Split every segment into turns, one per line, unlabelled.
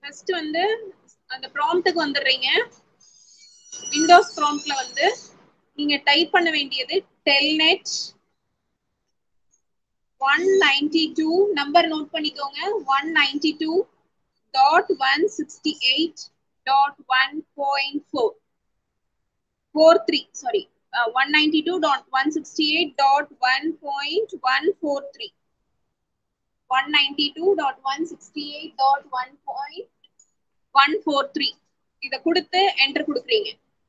First வந்து அந்த ப்ராம்ப்ட்டுக்கு வந்துடுறீங்க Windows ப்ராம்ப்ட்ல வந்து நீங்க டைப் பண்ண வேண்டியது telnet one ninety two number note பண்ணிக்கோங்க one ninety two dot one sixty eight dot one point four four three sorry one ninety two dot one sixty eight dot one point one four three one ninety two dot one sixty eight dot one point one four three இதை கொடுத்து enter கொடுக்குறீங்க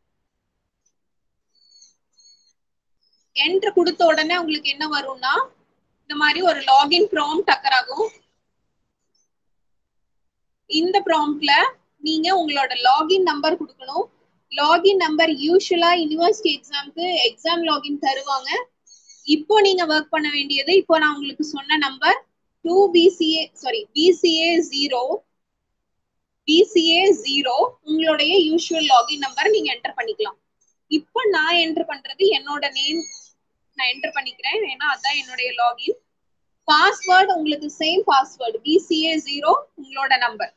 enter கொடுத்த உடனே உங்களுக்கு என்ன வரும்னா இந்த மாதிரி ஒரு லாகின் ப்ராம்ப்ட் அக்கர் ஆகும் இந்த ப்ராம்ப்ட்ல நீங்க உங்களோட லாகின் நம்பர் கொடுக்கணும் லாகின் நம்பர் யூஸ்வலா யூனிவர்சிட்டி எக்ஸாம்க்கு எக்ஸாம் லாகின் தருவாங்க இப்போ நீங்க ஒர்க் பண்ண வேண்டியது இப்போ நான் உங்களுக்கு சொன்ன number two BCA sorry BCA zero BCA zero உங்களுடைய யூஸ்வல் லாகின் நம்பர் நீங்க என்டர் பண்ணிக்கலாம் இப்போ நான் என்டர் பண்றது என்னோட நேம் நான் என்டர் பண்ணிக்கிறேன் ஏன்னா அதான் என்னுடைய லாகின் பாஸ்வேர்டு உங்களுக்கு சேம் பாஸ்வேர்டு பிசிஏ ஜீரோ உங்களோட நம்பர்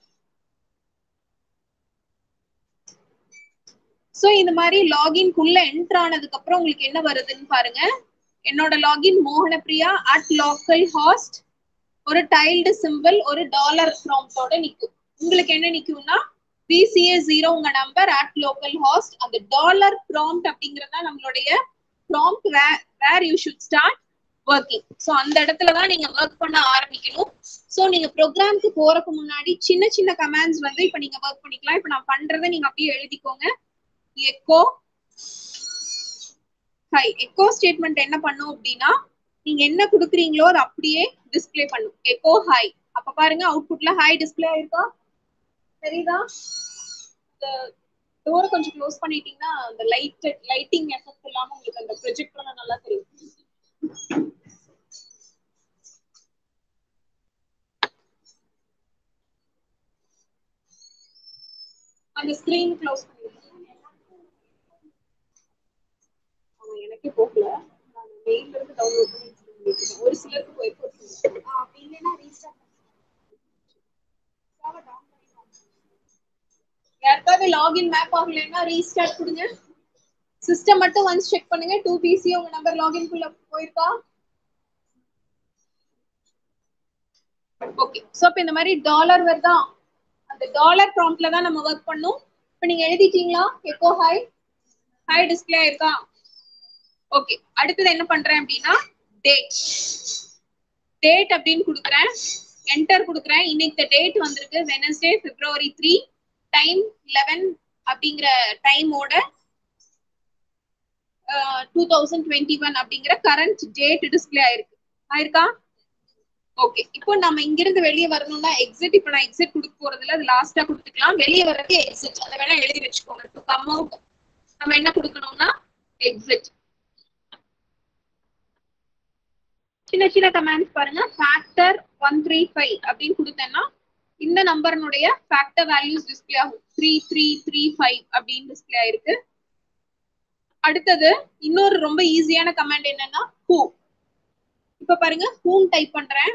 சோ இந்த மாதிரி லாகின்குள்ள என்டர் ஆனதுக்கு அப்புறம் உங்களுக்கு என்ன வருதுன்னு பாருங்க என்னோட login Mohanapriya at local host ஒரு டைல்டு சிம்பிள் ஒரு டாலர் ப்ராம்ப்டோட நிக்கும் உங்களுக்கு என்ன நிக்கும்னா பிசிஏ ஜீரோ உங்க நம்பர் அட் லோக்கல் ஹாஸ்ட் அந்த டாலர் ப்ராம்ப்ட் அப்படிங்கறதா நம்மளுடைய prompt where you should start working so அந்த இடத்துல தான் நீங்க ஒர்க் பண்ண ஆரம்பிக்கணும் ஸோ நீங்க ப்ரோக்ராம்க்கு போறதுக்கு முன்னாடி சின்ன சின்ன கமாண்ட்ஸ் வந்து இப்போ நீங்க ஒர்க் பண்ணிக்கலாம் இப்போ நான் பண்றதை நீங்க அப்படியே எழுதிக்கோங்க எக்கோ ஹை எக்கோ ஸ்டேட்மெண்ட் என்ன பண்ணும் அப்படின்னா நீங்க என்ன கொடுக்குறீங்களோ அதை அப்படியே டிஸ்பிளே பண்ணும் எக்கோ ஹை அப்ப பாருங்க அவுட்புட்ல ஹை டிஸ்பிளே ஆயிருக்கா தெரியுதா இந்த டோரை கொஞ்சம் க்ளோஸ் பண்ணிட்டீங்கன்னா அந்த லைட் லைட்டிங் எஃபெக்ட் இல்லாம உங்களுக்கு அந்த ப்ரொஜெக்டர்ல நல்லா தெரியும் அந்த ஸ்கிரீன் க்ளோஸ் பண்ணிடுங்க ஆமா எனக்கே போகல நான் மெயில்ல இருந்து டவுன்லோட் பண்ணி வச்சிருக்கேன் ஒரு சிலருக்கு போயிருக்கு
அப்படி இல்லைன்னா ரீஸ்டார்ட்
யாருக்காவது லாகின் மேப் ஆகலைன்னா ரீஸ்டார்ட் கொடுங்க சிஸ்டம் மட்டும் ஒன்ஸ் செக் பண்ணுங்க டூ பிசி உங்க நம்பர் லாகின் குள்ள போயிருக்கா ஓகே சோ இப்போ இந்த மாதிரி டாலர் வருதா அந்த டாலர் ப்ராம்ப்ட்ல தான் நம்ம ஒர்க் பண்ணோம் இப்போ நீங்க எழுதிட்டீங்களா எக்கோ ஹை ஹை டிஸ்பிளே இருக்கா ஓகே அடுத்தது என்ன பண்றேன் அப்படின்னா டேட் டேட் அப்படின்னு கொடுக்குறேன் என்டர் கொடுக்குறேன் இன்னைக்கு டேட் வந்திருக்கு Wednesday February three time eleven அப்படிங்கிற டைமோட டூ தௌசண்ட் டுவெண்ட்டி ஒன் அப்படிங்கிற கரண்ட் டேட் டிஸ்பிளே ஆயிருக்கு ஆயிருக்கா ஓகே இப்போ நம்ம இங்கிருந்து வெளியே வரணும்னா எக்ஸிட் இப்போ நான் எக்ஸிட் கொடுக்க போறதுல அது லாஸ்டா கொடுத்துக்கலாம் வெளியே வர்றது எக்ஸிட் அதை வேணா எழுதி வச்சுக்கோங்க டு கம் அவுட் நம்ம என்ன கொடுக்கணும்னா எக்ஸிட் சின்ன சின்ன கமெண்ட்ஸ் பாருங்க ஃபேக்டர் ஒன் த்ரீ ஃபைவ் அப்படின்னு கொடுத்தேன்னா இந்த நம்பர்னுடைய ஃபேக்டர் வேல்யூஸ் டிஸ்பிளே ஆகும் த்ரீ த்ரீ த்ரீ ஃபைவ் அப்படின்னு டிஸ்பிளே ஆயிருக்கு அடுத்தது இன்னொரு ரொம்ப ஈஸியான கமாண்ட் என்னன்னா ஹூ இப்ப பாருங்க ஹூன் டைப் பண்றேன்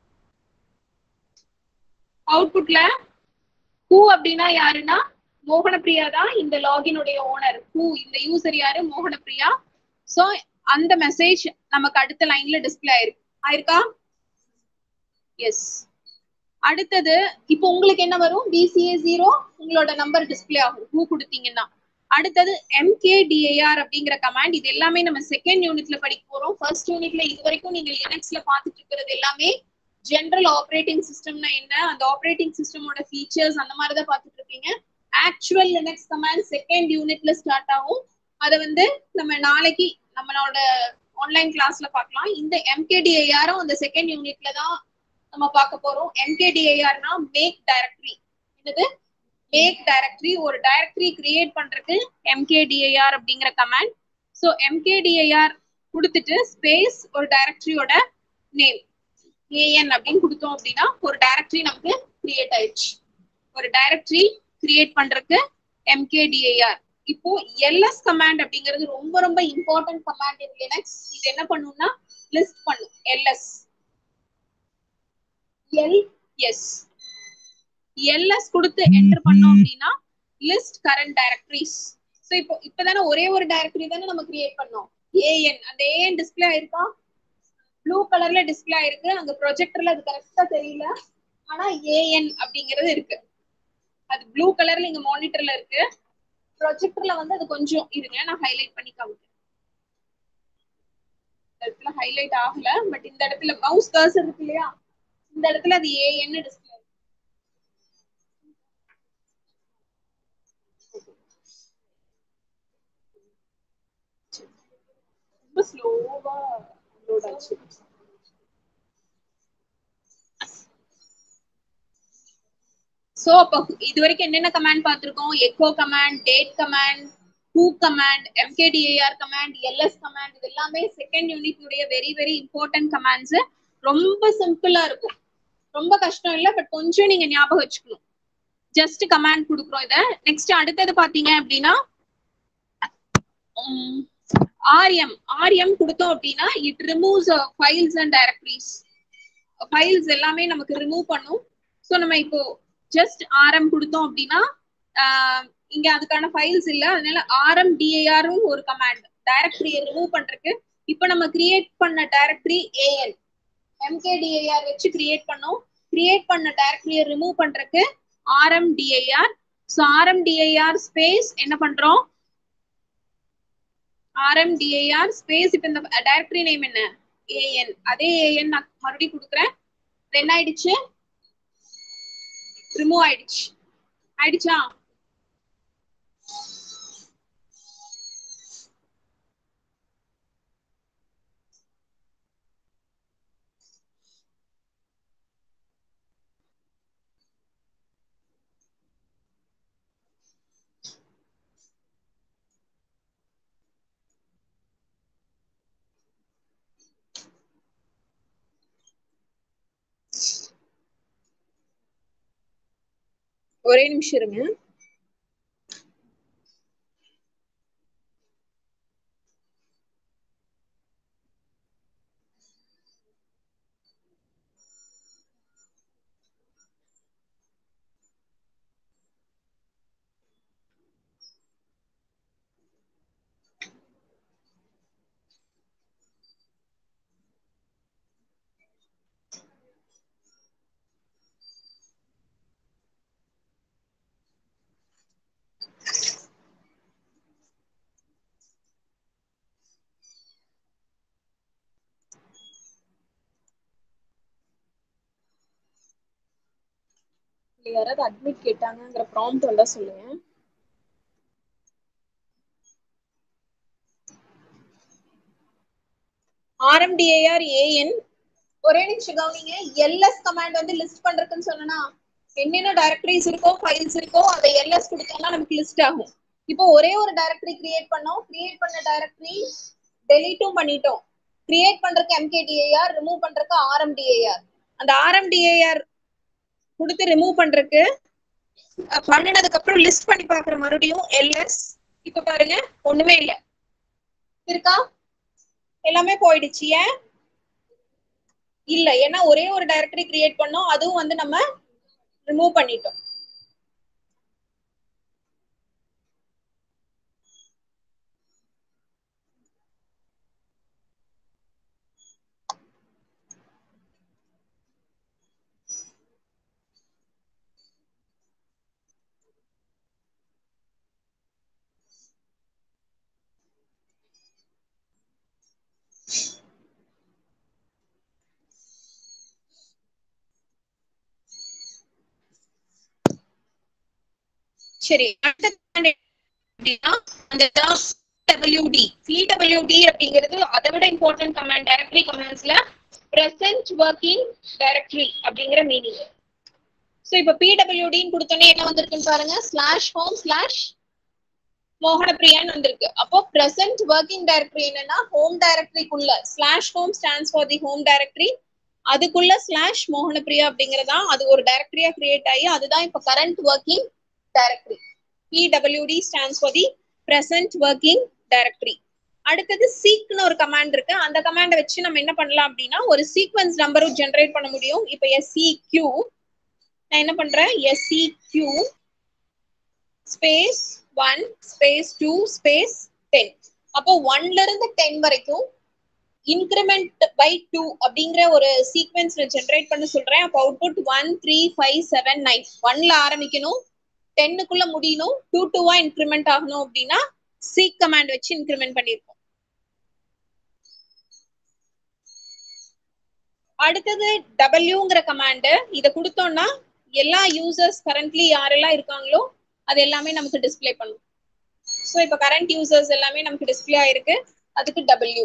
அவுட்புட்ல ஹூ அப்படின்னா யாருன்னா மோகனப்பிரியா தான் இந்த லாகினுடைய ஓனர் ஹூ இந்த யூசர் யாரு மோகனப்பிரியா சோ அந்த மெசேஜ் நமக்கு அடுத்த லைன்ல டிஸ்பிளே ஆயிருக்கு ஆயிருக்கா எஸ் அடுத்தது இப்போ உங்களுக்கு என்ன வரும் பிசிஏ ஜீரோ உங்களோட நம்பர் டிஸ்பிளே ஆகும் ஹூ கொடுத்தீங்கன்னா அடுத்தது எம்கேடிஏஆர் அப்படிங்கிற கமாண்ட் இது எல்லாமே நம்ம செகண்ட் யூனிட்ல படிக்க போறோம் ஃபர்ஸ்ட் யூனிட்ல இது வரைக்கும் நீங்க லினக்ஸ்ல பாத்துட்டு இருக்கிறது எல்லாமே ஜென்ரல் ஆப்ரேட்டிங் சிஸ்டம்னா என்ன அந்த ஆப்ரேட்டிங் சிஸ்டமோட ஃபீச்சர்ஸ் அந்த மாதிரி தான் பார்த்துட்டு இருக்கீங்க ஆக்சுவல் லினக்ஸ் கமாண்ட் செகண்ட் யூனிட்ல ஸ்டார்ட் ஆகும் அதை வந்து நம்ம நாளைக்கு நம்மளோட ஆன்லைன் கிளாஸ்ல பார்க்கலாம் இந்த எம்கேடிஐஆரும் அந்த செகண்ட் யூனிட்ல தான் நம்ம பார்க்க போறோம் எம்கேடிஐஆர்னா மேக் டைரக்டரி என்னது மேக் டைரக்டரி ஒரு டைரக்டரி கிரியேட் பண்றதுக்கு எம்கேடிஐஆர் அப்படிங்கிற கமாண்ட் ஸோ எம்கேடிஐஆர் கொடுத்துட்டு ஸ்பேஸ் ஒரு டைரக்டரியோட நேம் ஏஎன் அப்படின்னு கொடுத்தோம் அப்படின்னா ஒரு டைரக்டரி நமக்கு கிரியேட் ஆயிடுச்சு ஒரு டைரக்டரி கிரியேட் பண்றதுக்கு எம்கேடிஐஆர் இப்போ எல்எஸ் கமாண்ட் அப்படிங்கிறது ரொம்ப ரொம்ப இம்பார்ட்டன்ட் கமாண்ட் இன் லினக்ஸ் இது என்ன பண்ணும்னா லிஸ்ட் பண்ணும் எல்எஸ் எல் எஸ் எல்எஸ் கொடுத்து என்டர் பண்ணோம் அப்படின்னா லிஸ்ட் கரண்ட் டைரக்டரிஸ் ஸோ இப்போ இப்பதானே ஒரே ஒரு டைரக்டரி தானே நம்ம கிரியேட் பண்ணோம் ஏஎன் அந்த ஏஎன் டிஸ்பிளே ஆயிருக்கா ப்ளூ கலர்ல டிஸ்பிளே ஆயிருக்கு அங்க ப்ரொஜெக்டர்ல அது கரெக்டா தெரியல ஆனா ஏஎன் அப்படிங்கிறது இருக்கு அது ப்ளூ கலர்ல இங்க மானிட்டர்ல இருக்கு ப்ரொஜெக்டர்ல வந்து அது கொஞ்சம் இருங்க நான் ஹைலைட் பண்ணி காமிக்கிறேன் இந்த இடத்துல ஹைலைட் ஆகல பட் இந்த இடத்துல மவுஸ் கர்சர் இருக்கு இல்லையா இந்த இடத்துல அது ஏஎன் டிஸ்பிளே ரொம்ப ஸ்லோவா லோட் ஆச்சு சோ அப்ப இது வரைக்கும் என்னென்ன கமாண்ட் பார்த்திருக்கோம் echo command date command who command mkdir command LS command இது எல்லாமே செகண்ட் யூனிட்னுடைய வெரி வெரி இம்பார்ட்டன்ட் கமாண்ட்ஸ் ரொம்ப சிம்பிளா இருக்கும் ரொம்ப கஷ்டம் இல்ல பட் கொஞ்சம் நீங்க ஞாபகம் வச்சுக்கணும் ஜஸ்ட் கமாண்ட் கொடுக்குறோம் இத நெக்ஸ்ட் அடுத்தது பாத்தீங்க அப்படின்னா ஆர்எம் ஆர்எம் கொடுத்தோம் அப்படின்னா it removes files and directories files எல்லாமே நமக்கு ரிமூவ் பண்ணும் ஸோ நம்ம இப்போ ஜஸ்ட் ஆர்எம் கொடுத்தோம் அப்படின்னா இங்க அதுக்கான ஃபைல்ஸ் இல்ல அதனால ஆர்எம் டிஏஆரும் ஒரு கமாண்ட் டைரக்டரியை ரிமூவ் பண்றதுக்கு இப்போ நம்ம கிரியேட் பண்ண டைரக்டரி ஏஎன் எம்கேடிஏஆர் வச்சு கிரியேட் பண்ணோம் கிரியேட் பண்ண டைரக்டரியை ரிமூவ் பண்றதுக்கு RM DIR so RM DIR space என்ன பண்றோம் ஆர்எம் டிஐஆர் ஸ்பேஸ் இப்போ இந்த டைரக்டரி நேம் என்ன ஏஎன் அதே ஏஎன் நான் மறுபடியும் கொடுக்குறேன் என்ன ஆயிடுச்சு ரிமூவ் ஆயிடுச்சு ஆயிடுச்சா ஒரே நிமிஷம் இருங்க யாராவது அட்மிட் கேட்டாங்கங்கிற ப்ராம்ப்ட் வந்தா சொல்லுங்க ஆர்எம்டிஏஆர் ஏஎன் ஒரே நிமிஷம் கவனிங்க எல்எஸ் கமாண்ட் வந்து லிஸ்ட் பண்றதுன்னு சொன்னா என்னென்ன டைரக்டரிஸ் இருக்கோ ஃபைல்ஸ் இருக்கோ அதை எல்எஸ் கொடுத்தோம்னா நமக்கு லிஸ்ட் ஆகும் இப்போ ஒரே ஒரு டைரக்டரி கிரியேட் பண்ணோம் கிரியேட் பண்ண டைரக்டரி டெலீட்டும் பண்ணிட்டோம் கிரியேட் பண்றதுக்கு எம்கேடிஏஆர் ரிமூவ் பண்றதுக்கு ஆர்எம்டிஏஆர் அந்த ஆர்எம்டிஏஆர் கொடுத்து ரிமூவ் பண்றதுக்கு பண்ணினதுக்கு அப்புறம் லிஸ்ட் பண்ணி பாக்குற மறுபடியும் எல்எஸ் இப்ப பாருங்க ஒண்ணுமே இல்ல இருக்கா எல்லாமே போயிடுச்சு ஏன் இல்ல ஏன்னா ஒரே ஒரு டைரக்டரி கிரியேட் பண்ணோம் அதுவும் வந்து நம்ம ரிமூவ் பண்ணிட்டோம் சரி அடுத்த அப்படின்னா அந்த டபிள்யூடி சிடபிள்யூடி அப்படிங்கிறது அதை விட இம்பார்ட்டன்ட் கமாண்ட் டைரக்டரி கமாண்ட்ஸ்ல பிரசன்ட் ஒர்க்கிங் டைரக்டரி அப்படிங்கிற மீனிங் ஸோ இப்போ பிடபிள்யூடின்னு கொடுத்தோன்னே என்ன வந்திருக்குன்னு பாருங்க ஸ்லாஷ் ஹோம் ஸ்லாஷ் மோகனப்பிரியான்னு வந்திருக்கு அப்போ பிரசன்ட் ஒர்க்கிங் டைரக்டரி என்னன்னா ஹோம் டைரக்டரிக்குள்ள slash home stands for the home directory அதுக்குள்ள ஸ்லாஷ் மோகனப்பிரியா அப்படிங்கறதா அது ஒரு டைரக்டரியா கிரியேட் ஆகி அதுதான் இப்போ கரண்ட் ஒர்க்கிங் டைரக்டரி பிடபிள்யூடி stands for the present working directory அடுத்தது சீக்னு ஒரு கமாண்ட் இருக்கு அந்த கமாண்டை வச்சு நம்ம என்ன பண்ணலாம் அப்படின்னா ஒரு சீக்வன்ஸ் நம்பரும் ஜென்ரேட் பண்ண முடியும் இப்போ எஸ்சி கியூ நான் என்ன பண்றேன் SC Q space one space two space ten அப்போ ஒன்ல இருந்து டென் வரைக்கும் இன்க்ரிமெண்ட் பை டூ அப்படிங்கிற ஒரு சீக்வன்ஸ்ல ஜென்ரேட் பண்ண சொல்றேன் அப்போ output one three five seven nine ஒன்ல ஆரம்பிக்கணும் டென்னுக்குள்ள முடியணும் டூ டூவா இன்க்ரிமெண்ட் ஆகணும் அப்படின்னா சீக் கமாண்ட் வச்சு இன்க்ரிமெண்ட் பண்ணிருக்கோம் அடுத்தது டபிள்யூங்கிற கமாண்ட் இதை கொடுத்தோம்னா எல்லா யூசர்ஸ் கரண்ட்லி யாரெல்லாம் இருக்காங்களோ அது எல்லாமே நமக்கு டிஸ்பிளே பண்ணும் ஸோ இப்போ கரண்ட் யூசர்ஸ் எல்லாமே நமக்கு டிஸ்பிளே ஆயிருக்கு அதுக்கு டபிள்யூ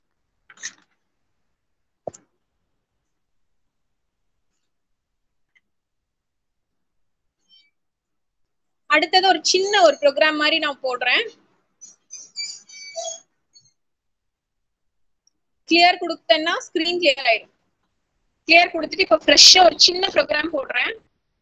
அடுத்தது ஒரு சின்ன ஒரு ப்ரோக்ராம் மாதிரி நான் போடுறேன் கிளியர் கொடுத்தேன்னா ஸ்கிரீன் கிளியர் ஆயிடும் கிளியர் கொடுத்துட்டு இப்போ ஃப்ரெஷ்ஷா ஒரு சின்ன ப்ரோக்ராம் போடுறேன்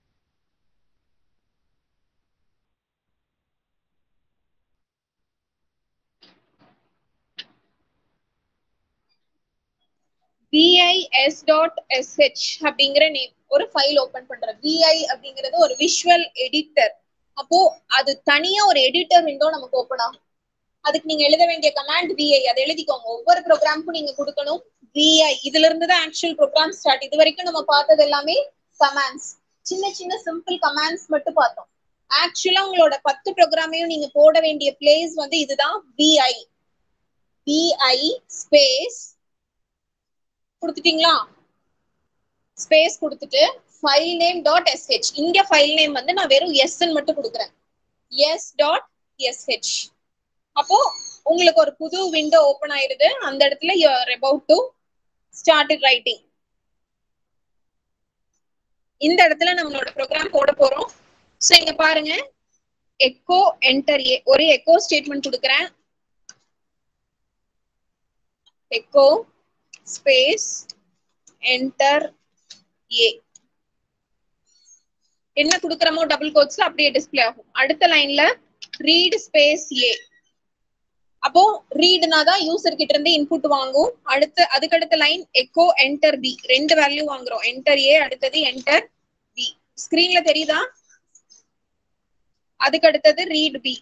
விஐஎஸ் டாட் எஸ்ஹெச் அப்படிங்கிற நேம் ஒரு ஃபைல் ஓபன் பண்றேன் விஐ அப்படிங்கிறது ஒரு விஷுவல் எடிட்டர் அப்போ அது தனியா ஒரு எடிட்டர் விண்டோ நமக்கு ஓபன் ஆகும் அதுக்கு நீங்க எழுத வேண்டிய கமாண்ட் விஐ அதை எழுதிக்கோங்க ஒவ்வொரு ப்ரோக்ராமுக்கும் நீங்க கொடுக்கணும் விஐ இதுல இருந்து தான் ஆக்சுவல் ப்ரோக்ராம் ஸ்டார்ட் இது வரைக்கும் நம்ம பார்த்தது எல்லாமே கமாண்ட்ஸ் சின்ன சின்ன சிம்பிள் கமாண்ட்ஸ் மட்டும் பார்த்தோம் ஆக்சுவலா உங்களோட பத்து ப்ரோக்ராமையும் நீங்க போட வேண்டிய பிளேஸ் வந்து இதுதான் விஐ விஐ ஸ்பேஸ் கொடுத்துட்டீங்களா ஸ்பேஸ் கொடுத்துட்டு ஃபைல் நேம் டாட் எஸ்ஹெச் இங்க ஃபைல் நேம் வந்து நான் வெறும் எஸ் மட்டும் கொடுக்குறேன் எஸ் டாட் எஸ்ஹெச் அப்போ உங்களுக்கு ஒரு புது விண்டோ ஓபன் ஆயிருது அந்த இடத்துல you are about to start writing இந்த இடத்துல நம்மளோட ப்ரோக்ராம் போட போறோம் ஸோ இங்க பாருங்க எக்கோ என்டர் ஏ ஒரு எக்கோ ஸ்டேட்மெண்ட் கொடுக்குறேன் எக்கோ ஸ்பேஸ் என்டர் ஏ என்ன கொடுக்குறோமோ டபுள் கோட்ஸ்ல அப்படியே டிஸ்பிளே ஆகும் அடுத்த லைன்ல ரீட் ஸ்பேஸ் ஏ அப்போ ரீட்னா தான் யூசர் கிட்ட இருந்து இன்புட் வாங்கும் அடுத்து அதுக்கு அடுத்த லைன் எக்கோ என்டர் பி ரெண்டு வேல்யூ வாங்குறோம் என்டர் ஏ அடுத்தது என்டர் பி ஸ்கிரீன்ல தெரியுதா அதுக்கு அடுத்தது ரீட் பி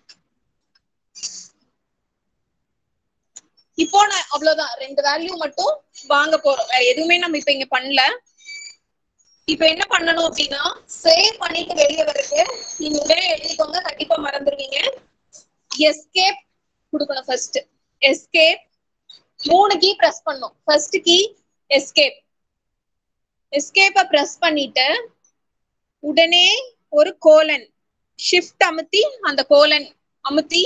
இப்போ நான் அவ்வளவுதான் ரெண்டு வேல்யூ மட்டும் வாங்க போறோம் வேற எதுவுமே நம்ம இப்ப இங்க பண்ணல இப்ப என்ன பண்ணணும் அப்படின்னா சேவ் பண்ணிட்டு வெளியே வர்றது நீங்க உடனே எழுதிக்கோங்க கண்டிப்பா மறந்துடுவீங்க எஸ்கேப் கொடுக்கணும் ஃபர்ஸ்ட் எஸ்கேப் மூணு கீ பிரஸ் பண்ணும் ஃபர்ஸ்ட் கீ எஸ்கேப் எஸ்கேப்ப பிரஸ் பண்ணிட்டு உடனே ஒரு கோலன் ஷிஃப்ட் அமுத்தி அந்த கோலன் அமுத்தி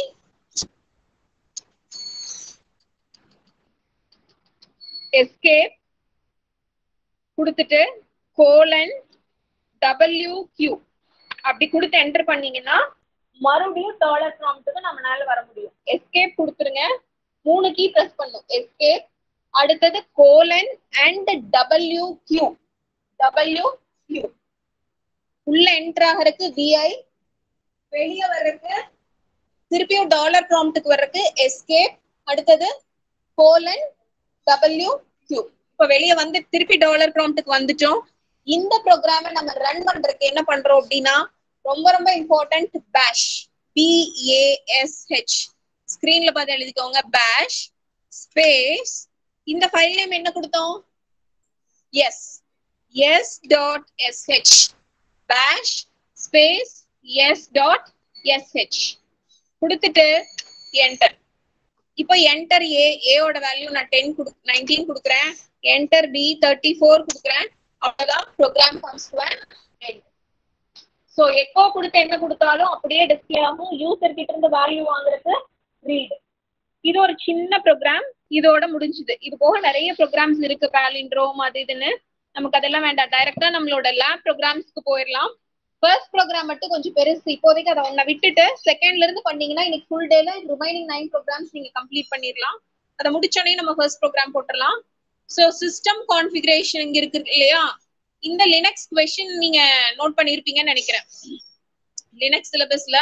எஸ்கேப் கொடுத்துட்டு கோலன் டபிள்யூ கியூ அப்படி கொடுத்து என்டர் பண்ணீங்கன்னா மறுபடியும் டாலர் ப்ராம்ப்ட்டுக்கு நம்மளால வர முடியும் எஸ்கேப் கொடுத்துருங்க மூணு கீ பிரஸ் பண்ணும் எஸ்கேப் அடுத்தது colon and W Q W Q உள்ள என்டர் ஆகிறதுக்கு விஐ வெளியே வர்றதுக்கு திருப்பியும் டாலர் ப்ராம்ப்ட்டுக்கு வர்றதுக்கு எஸ்கேப் அடுத்தது கோலன் டபிள்யூ கியூ இப்ப வெளியே வந்து திருப்பி டாலர் ப்ராம்ப்ட்டுக்கு வந்துட்டோம் இந்த ப்ரோக்ராம நம்ம ரன் பண்றதுக்கு என்ன பண்றோம் அப்படின்னா ரொம்ப ரொம்ப இம்பார்ட்டன்ட் பேஷ் பிஏஎஸ்ஹெச் ஸ்கிரீன்ல பார்த்து எழுதிக்கோங்க பேஷ் ஸ்பேஸ் இந்த ஃபைல் நேம் என்ன கொடுத்தோம் S S dot SH bash space S dot SH கொடுத்துட்டு என்டர் இப்போ என்டர் ஏ ஏவோட வேல்யூ நான் டென் கொடு நைன்டீன் கொடுக்குறேன் என்டர் பி தேர்ட்டி ஃபோர் கொடுக்குறேன் அவ்வளவுதான் program comes to end so echo கொடுத்து என்ன கொடுத்தாலும் அப்படியே டிஸ்பிளே ஆகும் யூசர் கிட்ட இருந்து வேல்யூ வாங்குறது ரீட் இது ஒரு சின்ன ப்ரோக்ராம் இதோட முடிஞ்சுது இது போக நிறைய ப்ரோக்ராம்ஸ் இருக்கு பேலிண்ட்ரோம் அது இதுன்னு நமக்கு அதெல்லாம் வேண்டாம் டைரக்டா நம்மளோட லேப் ப்ரோக்ராம்ஸ்க்கு போயிடலாம் ஃபர்ஸ்ட் ப்ரோக்ராம் மட்டும் கொஞ்சம் பெருசு இப்போதைக்கு அதை ஒன்ன விட்டுட்டு செகண்ட்ல இருந்து பண்ணீங்கன்னா இன்னைக்கு ஃபுல் டேல ரிமைனிங் நைன் ப்ரோக்ராம்ஸ் நீங்க கம்ப்ளீட் பண்ணிடலாம் அதை முடிச்சோடனே நம்ம ஃபர்ஸ்ட் ப்ரோக்ராம் போட்டுடலாம் ஸோ சிஸ்டம் கான்ஃபிகரேஷன் இங்க இருக்கு இல்லையா இந்த லினக்ஸ் கொஸ்டின் நீங்க நோட் பண்ணிருப்பீங்கன்னு நினைக்கிறேன் லினக்ஸ் சிலபஸ்ல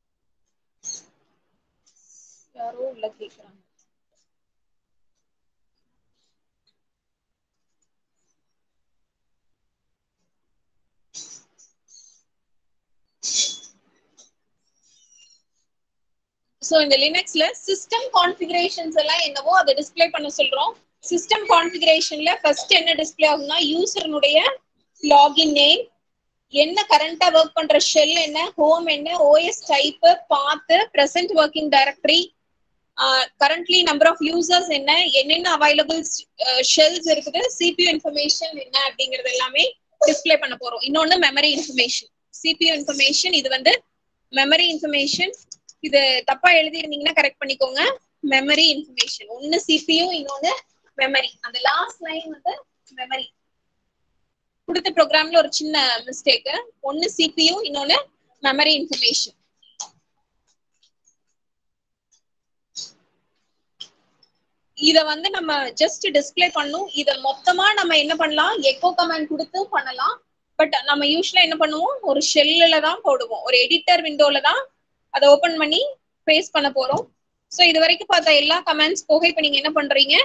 யாரோ உள்ள கேக்குறாங்க ஸோ இந்த லினக்ஸ்ல சிஸ்டம் கான்ஃபிகரேஷன்ஸ் எல்லாம் என்னவோ அதை டிஸ்ப்ளே பண்ண சொல்றோம் சிஸ்டம் கான்ஃபிகரேஷன்ல ஃபர்ஸ்ட் என்ன டிஸ்ப்ளே ஆகும்னா யூசர்னுடைய லாகின் நேம் என்ன கரண்டா ஒர்க் பண்ற ஷெல் என்ன ஹோம் என்ன OS type path present working directory currently number of users என்ன என்னென்ன அவைலபிள் ஷெல்ஸ் இருக்குது சிபியூ இன்ஃபர்மேஷன் என்ன அப்படிங்கறது எல்லாமே டிஸ்ப்ளே பண்ண போறோம் இன்னொன்னு மெமரி இன்ஃபர்மேஷன் சிபியூ இன்ஃபர்மேஷன் இது வந்து மெமரி இன்ஃபர்மேஷன் இது தப்பா எழுதிருந்தீங்கன்னா கரெக்ட் பண்ணிக்கோங்க மெமரி இன்ஃபர்மேஷன் ஒன்னு சிபியூ இன்னொன்னு மெமரி அந்த லாஸ்ட் லைன் வந்து மெமரி கொடுத்த ப்ரோக்ராம்ல ஒரு சின்ன மிஸ்டேக் ஒன்னு சிபியூ இன்னொன்னு மெமரி இன்ஃபர்மேஷன் இத வந்து நம்ம ஜஸ்ட் டிஸ்ப்ளே பண்ணும் இத மொத்தமா நம்ம என்ன பண்ணலாம் எக்கோ கமாண்ட் கொடுத்து பண்ணலாம் பட் நம்ம யூஸ்வலா என்ன பண்ணுவோம் ஒரு ஷெல்ல தான் போடுவோம் ஒரு எடிட்டர் விண்டோல தான் அதை ஓபன் பண்ணி பேஸ் பண்ண போறோம் சோ இது வரைக்கும் பார்த்த எல்லா கமெண்ட்ஸ் போக இப்ப நீங்க என்ன பண்றீங்க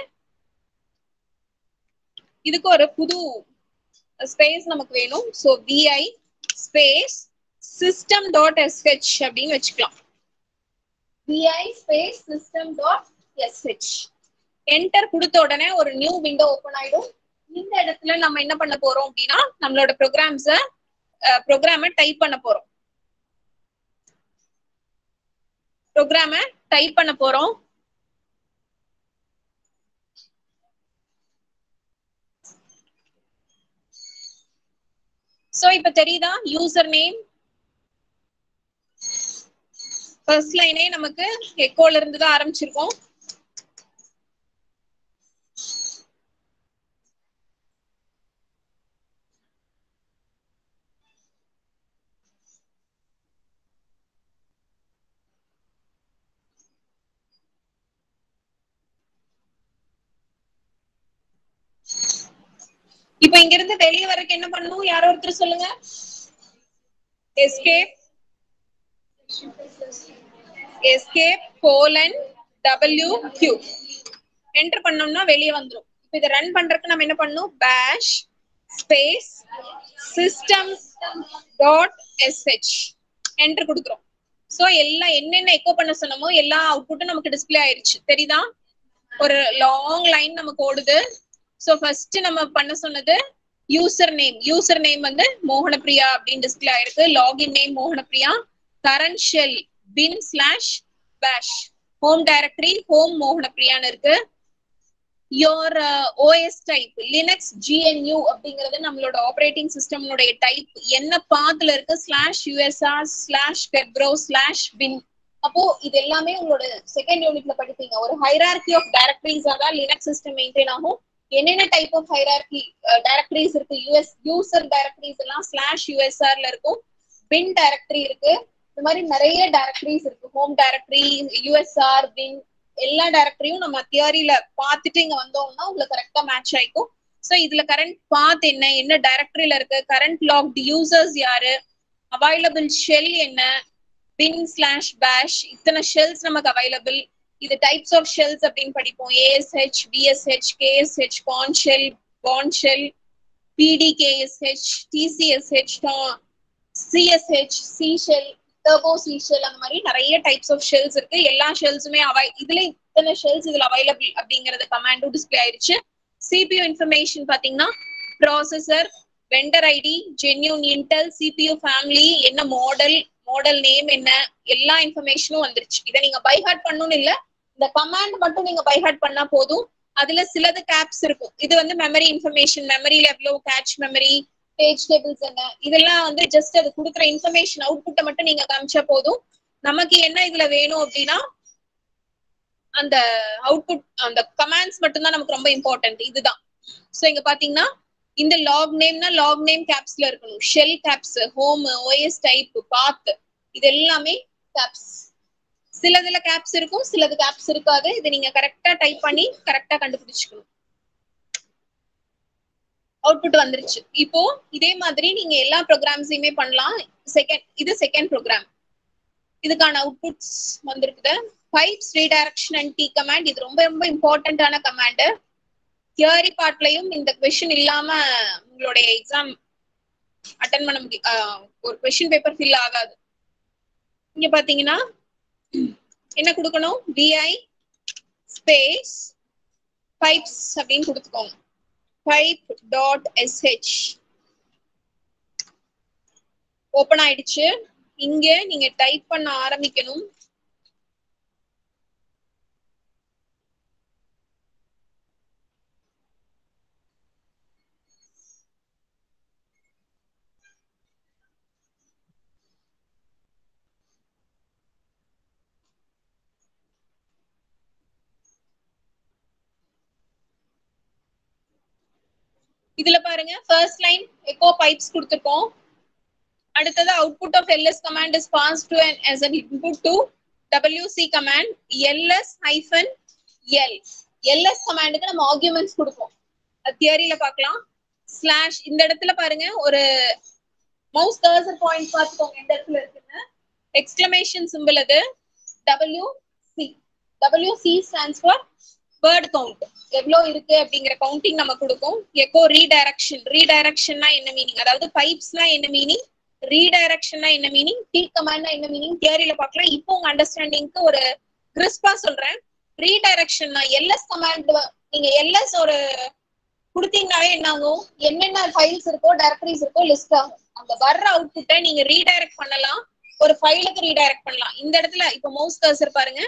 இதுக்கு ஒரு புது ஸ்பேஸ் நமக்கு வேணும் so vi space system dot SH அப்படின்னு வச்சுக்கலாம் vi space system dot SH enter கொடுத்த உடனே ஒரு நியூ விண்டோ ஓப்பன் ஆயிடும் இந்த இடத்துல நம்ம என்ன பண்ண போறோம் அப்படின்னா நம்மளோட ப்ரோக்ராம்ஸ ப்ரோக்ராம டைப் பண்ண போறோம் ப்ரோக்ராம டைப் பண்ண போறோம் சோ இப்ப தெரியுதா யூசர் நேம் ஃபர்ஸ்ட் லைனே நமக்கு எக்கோல இருந்து தான் ஆரம்பிச்சிருக்கோம் இப்ப இங்க இருந்து வெளிய வரக்கு என்ன பண்ணணும் யாரோ ஒருத்தர் சொல்லுங்க escape escape colon W Q enter பண்ணோம்னா வெளியே வந்துரும் இப்ப இதை ரன் பண்றதுக்கு நம்ம என்ன பண்ணணும் bash space system dot SH enter கொடுக்குறோம் சோ எல்லாம் என்னென்ன எக்கோ பண்ண சொன்னமோ எல்லா அவுட்புட்டும் நமக்கு டிஸ்பிளே ஆயிருச்சு தெரியுதா ஒரு லாங் லைன் நமக்கு ஓடுது சோ ஃபர்ஸ்ட் நம்ம பண்ண சொன்னது யூசர் நேம் யூசர் நேம் வந்து மோகனப்பிரியா அப்படின்னு டிஸ்பிளே ஆயிருக்கு login name Mohanapriya current shell bin slash bash home directory home மோகனப்பிரியான்னு இருக்கு your OS type Linux GNU அப்படிங்கிறது நம்மளோட ஆப்ரேட்டிங் சிஸ்டம்னுடைய டைப் என்ன பாத்துல இருக்கு ஸ்லாஷ் யூஎஸ்ஆர் ஸ்லாஷ் கெப்ரோ ஸ்லாஷ் பின் அப்போ இது எல்லாமே உங்களோட செகண்ட் யூனிட்ல படிப்பீங்க ஒரு ஹைரார்கி ஆஃப் டைரக்டரிஸா தான் லினக்ஸ் சிஸ்டம் மெயின்டைன் ஆகும் என்னென்ன டைப் ஆஃப் ஹைரார்கி டைரக்டரிஸ் இருக்கு யூஎஸ் யூசர் டைரக்டரிஸ் எல்லாம் ஸ்லாஷ் யூஎஸ்ஆர்ல இருக்கும் பின் டைரக்டரி இருக்கு இந்த மாதிரி நிறைய டைரக்டரிஸ் இருக்கு ஹோம் டைரக்டரி யூஎஸ்ஆர் பின் எல்லா டைரக்டரியும் நம்ம தியரியில பார்த்துட்டு இங்க வந்தோம்னா உங்களுக்கு கரெக்டா மேட்ச் ஆயிக்கும் ஸோ இதுல கரண்ட் பாத் என்ன என்ன டைரக்டரியில இருக்கு கரண்ட் லாக்டு யூசர்ஸ் யாரு அவைலபிள் ஷெல் என்ன பின் ஸ்லாஷ் பேஷ் இத்தனை ஷெல்ஸ் நமக்கு அவைலபிள் இது டைப்ஸ் ஆஃப் ஷெல்ஸ் அப்படின்னு படிப்போம் ASH BSH KSH Bourne shell Bourne shell PDKSH TCSH CSH C shell turbo C shell அந்த மாதிரி நிறைய டைப்ஸ் ஆஃப் ஷெல்ஸ் இருக்கு எல்லா ஷெல்ஸுமே அவை இதுல இத்தனை ஷெல்ஸ் இதுல அவைலபிள் அப்படிங்கறது கமாண்டும் டிஸ்பிளே ஆயிருச்சு சிபியூ இன்ஃபர்மேஷன் பாத்தீங்கன்னா processor vendor ID genuine Intel CPU family என்ன மாடல் மாடல் நேம் என்ன எல்லா இன்ஃபர்மேஷனும் வந்துருச்சு இதை நீங்க பைஹார்ட் பண்ணணும்னு இல்ல இந்த கமாண்ட் மட்டும் நீங்க பைஹார்ட் பண்ணா போதும் அதுல சிலது கேப்ஸ் இருக்கும் இது வந்து மெமரி இன்ஃபர்மேஷன் மெமரியில எவ்வளவு கேட்ச் மெமரி பேஜ் டேபிள்ஸ் என்ன இதெல்லாம் வந்து ஜஸ்ட் அது கொடுக்குற இன்ஃபர்மேஷன் அவுட்புட்டை மட்டும் நீங்க காமிச்சா போதும் நமக்கு என்ன இதுல வேணும் அப்படின்னா அந்த அவுட்புட் அந்த கமாண்ட்ஸ் மட்டும்தான் நமக்கு ரொம்ப இம்பார்ட்டன்ட் இதுதான் சோ இங்க பாத்தீங்கன்னா இந்த லாக் நேம்னா லாக் நேம் கேப்ஸ்ல இருக்கணும் shell caps home OS type path இது எல்லாமே கேப்ஸ் சிலதுல கேப்ஸ் இருக்கும் சிலது கேப்ஸ் இருக்காது இது நீங்க கரெக்டா டைப் பண்ணி கரெக்டா கண்டுபிடிச்சுக்கணும் அவுட்புட் வந்துருச்சு இப்போ இதே மாதிரி நீங்க எல்லா ப்ரோக்ராம்ஸையுமே பண்ணலாம் செகண்ட் இது செகண்ட் ப்ரோக்ராம் இதுக்கான அவுட்புட்ஸ் வந்திருக்குது pipes redirection and tee command இது ரொம்ப ரொம்ப இம்பார்ட்டன்டான கமாண்ட் தியரி பார்ட்லயும் இந்த கொஸ்டின் இல்லாம உங்களுடைய எக்ஸாம் அட்டன் பண்ண முடியும் ஒரு கொஸ்டின் பேப்பர் ஃபில் ஆகாது இங்க பாத்தீங்கன்னா என்ன கொடுக்கணும் vi ஸ்பேஸ் பைப்ஸ் அப்படின்னு கொடுத்துக்கோங்க பைப் டாட் எஸ்ஹெச் ஓபன் ஆயிடுச்சு இங்க நீங்க டைப் பண்ண ஆரம்பிக்கணும் இதுல பாருங்க ஃபர்ஸ்ட் லைன் எக்கோ பைப்ஸ் கொடுத்துருக்கோம் அடுத்தது output of ls command is pass to as an input to wc command ls hyphen L ls கமாண்டுக்கு நம்ம ஆர்குமெண்ட்ஸ் கொடுப்போம் தியரியில பார்க்கலாம் ஸ்லாஷ் இந்த இடத்துல பாருங்க ஒரு மவுஸ் கர்சர் பாயிண்ட் பார்த்துக்கோங்க எந்த இடத்துல இருக்குன்னு எக்ஸ்கிளமேஷன் சிம்பிள் அது W C W C stands for word count எவ்வளவு இருக்கு அப்படிங்கிற கவுண்டிங் நம்ம கொடுக்கும் எக்கோ ரீடைரக்ஷன் ரீடைரக்ஷன்னா என்ன மீனிங் அதாவது பைப்ஸ்னா என்ன மீனிங் ரீடைரக்ஷன்னா என்ன மீனிங் டி கமாண்ட்னா என்ன மீனிங் தியரியில பார்க்கலாம் இப்போ உங்க அண்டர்ஸ்டாண்டிங்க்கு ஒரு கிறிஸ்பா சொல்றேன் ரீடைரக்ஷன்னா எல்எஸ் கமாண்ட் நீங்க எல்எஸ் ஒரு கொடுத்தீங்கனாவே என்ன ஆகும் என்னென்ன ஃபைல்ஸ் இருக்கோ டைரக்டரிஸ் இருக்கோ லிஸ்ட் ஆகும் அந்த வர்ற அவுட்புட்டை நீங்க ரீடைரக்ட் பண்ணலாம் ஒரு ஃபைலுக்கு ரீடைரக்ட் பண்ணலாம் இந்த இடத்துல இப்போ மவுஸ் கர்சர் பாருங்க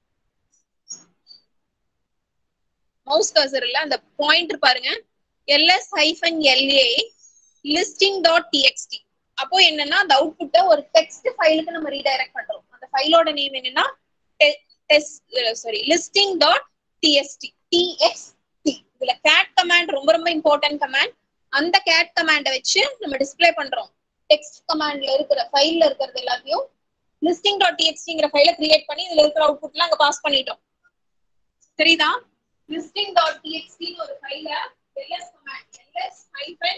மவுஸ் கர்சர் இல்ல அந்த பாயிண்டர் பாருங்க ls hyphen LA listing dot TXT அப்போ என்னன்னா அந்த அவுட்புட்டை ஒரு டெக்ஸ்ட் ஃபைலுக்கு நம்ம ரீடைரக்ட் பண்றோம் அந்த ஃபைலோட நேம் என்னன்னா sorry listing dot TST TXT இதுல கேட் கமாண்ட் ரொம்ப ரொம்ப இம்பார்ட்டன்ட் கமாண்ட் அந்த கேட் கமாண்டை வச்சு நம்ம டிஸ்ப்ளே பண்றோம் டெக்ஸ்ட் கமாண்ட்ல இருக்கிற ஃபைல்ல இருக்கிறது எல்லாத்தையும் லிஸ்டிங் டாட் டிஎக்ஸ்டிங்கிற ஃபைலை கிரியேட் பண்ணி இதுல இருக்கிற அவுட்புட்ல அங்க பாஸ் பண்ணிட்டோம் சரிதா listing dot txt னு ஒரு ஃபைல ls command ls hyphen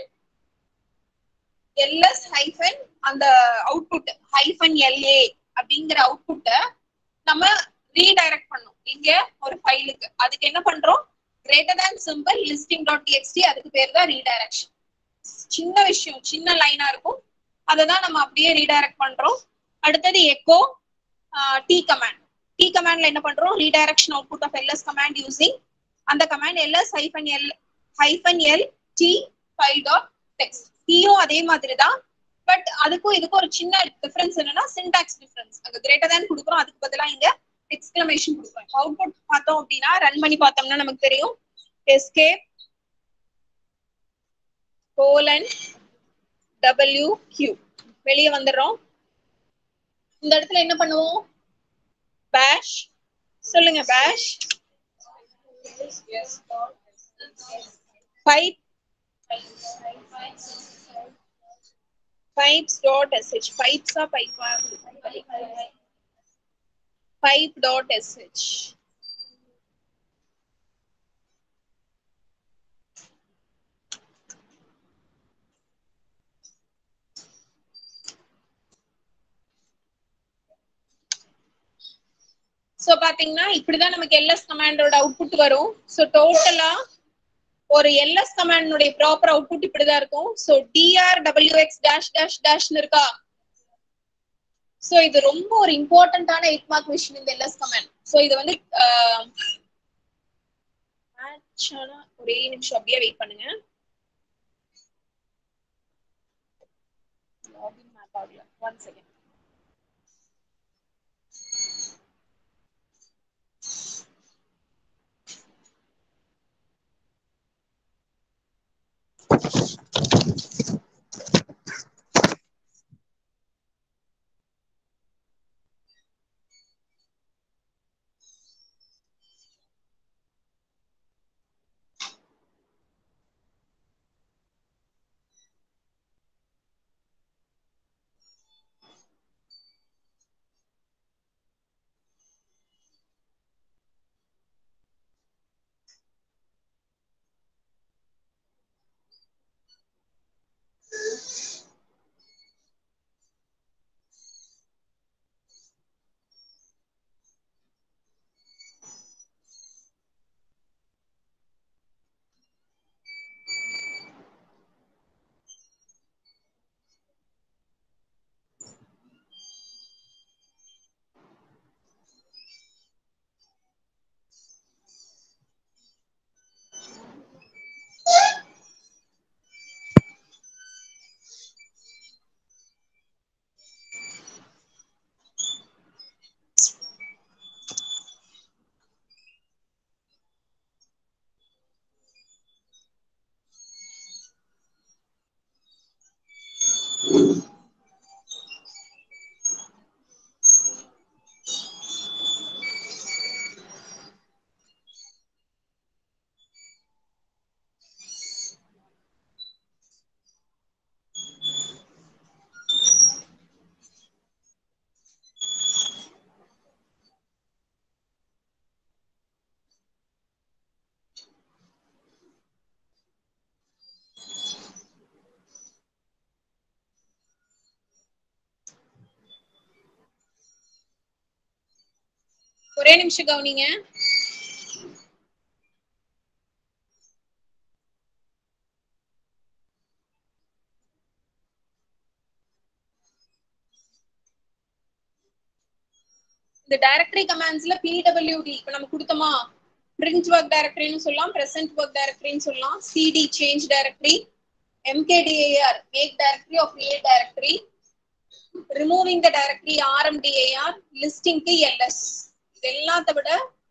ls hyphen அந்த அவுட்புட் hyphen la அப்படிங்கிற அவுட்புட்ட நம்ம ரீடைரக்ட் பண்ணோம் இங்க ஒரு ஃபைலுக்கு அதுக்கு என்ன பண்றோம் greater than symbol listing dot txt அதுக்கு பேர் தான் ரீடைரக்ஷன் சின்ன விஷயம் சின்ன லைனா இருக்கும் அதை தான் நம்ம அப்படியே ரீடைரக்ட் பண்றோம் அடுத்தது எக்கோ டி கமாண்ட் டி கமாண்ட்ல என்ன பண்றோம் redirection output of ls command using அந்த command ls hyphen L hyphen L tee file dot text டியும் அதே மாதிரி தான் பட் அதுக்கும் இதுக்கும் ஒரு சின்ன டிஃபரன்ஸ் என்னன்னா சின்டாக்ஸ் டிஃபரன்ஸ் அங்க கிரேட்டர் தேன் கொடுக்குறோம் அதுக்கு பதிலா இங்க எக்ஸ்கிளமேஷன் கொடுக்குறோம் அவுட்புட் பார்த்தோம் அப்படின்னா ரன் பண்ணி பார்த்தோம்னா நமக்கு தெரியும் எஸ்கே கோலன் டபிள்யூ கியூ வெளியே வந்துடுறோம் இந்த இடத்துல என்ன பண்ணுவோம் பேஷ் சொல்லுங்க பேஷ் pipe pipes dot sh pipes ஆ pipe ஆ pipe dot sh சோ பாத்தீங்கன்னா இப்படிதான் நமக்கு எல்எஸ் கமாண்டோட அவுட்புட் வரும் சோ டோட்டலா ஒரு எல்எஸ் கமாண்டுடைய ப்ராப்பர் அவுட்புட் இப்படிதான் இருக்கும் so DR WX dash dash டேஷ்னு இருக்கா சோ இது ரொம்ப ஒரு இம்பார்ட்டன்டான எயிட் மார்க் விஷயம் இந்த எல்எஸ் கமாண்ட் சோ இது வந்து ஒரே நிமிஷம் அப்படியே வெயிட் பண்ணுங்க ஒன் செகண்ட் ஒரே நிமிஷம் கவனிங்க இந்த டைரக்டரி கமாண்ட்ஸ்ல பிடபிள்யூடி இப்ப நம்ம கொடுத்தோமா பிரிண்ட் ஒர்க் டைரக்டரின்னு சொல்லலாம் பிரசன்ட் ஒர்க் டைரக்டரின்னு சொல்லலாம் CD change directory mkdir make directory of a directory removing the directory rmdir லிஸ்டிங்க்கு எல்எஸ் இது எல்லாத்த விட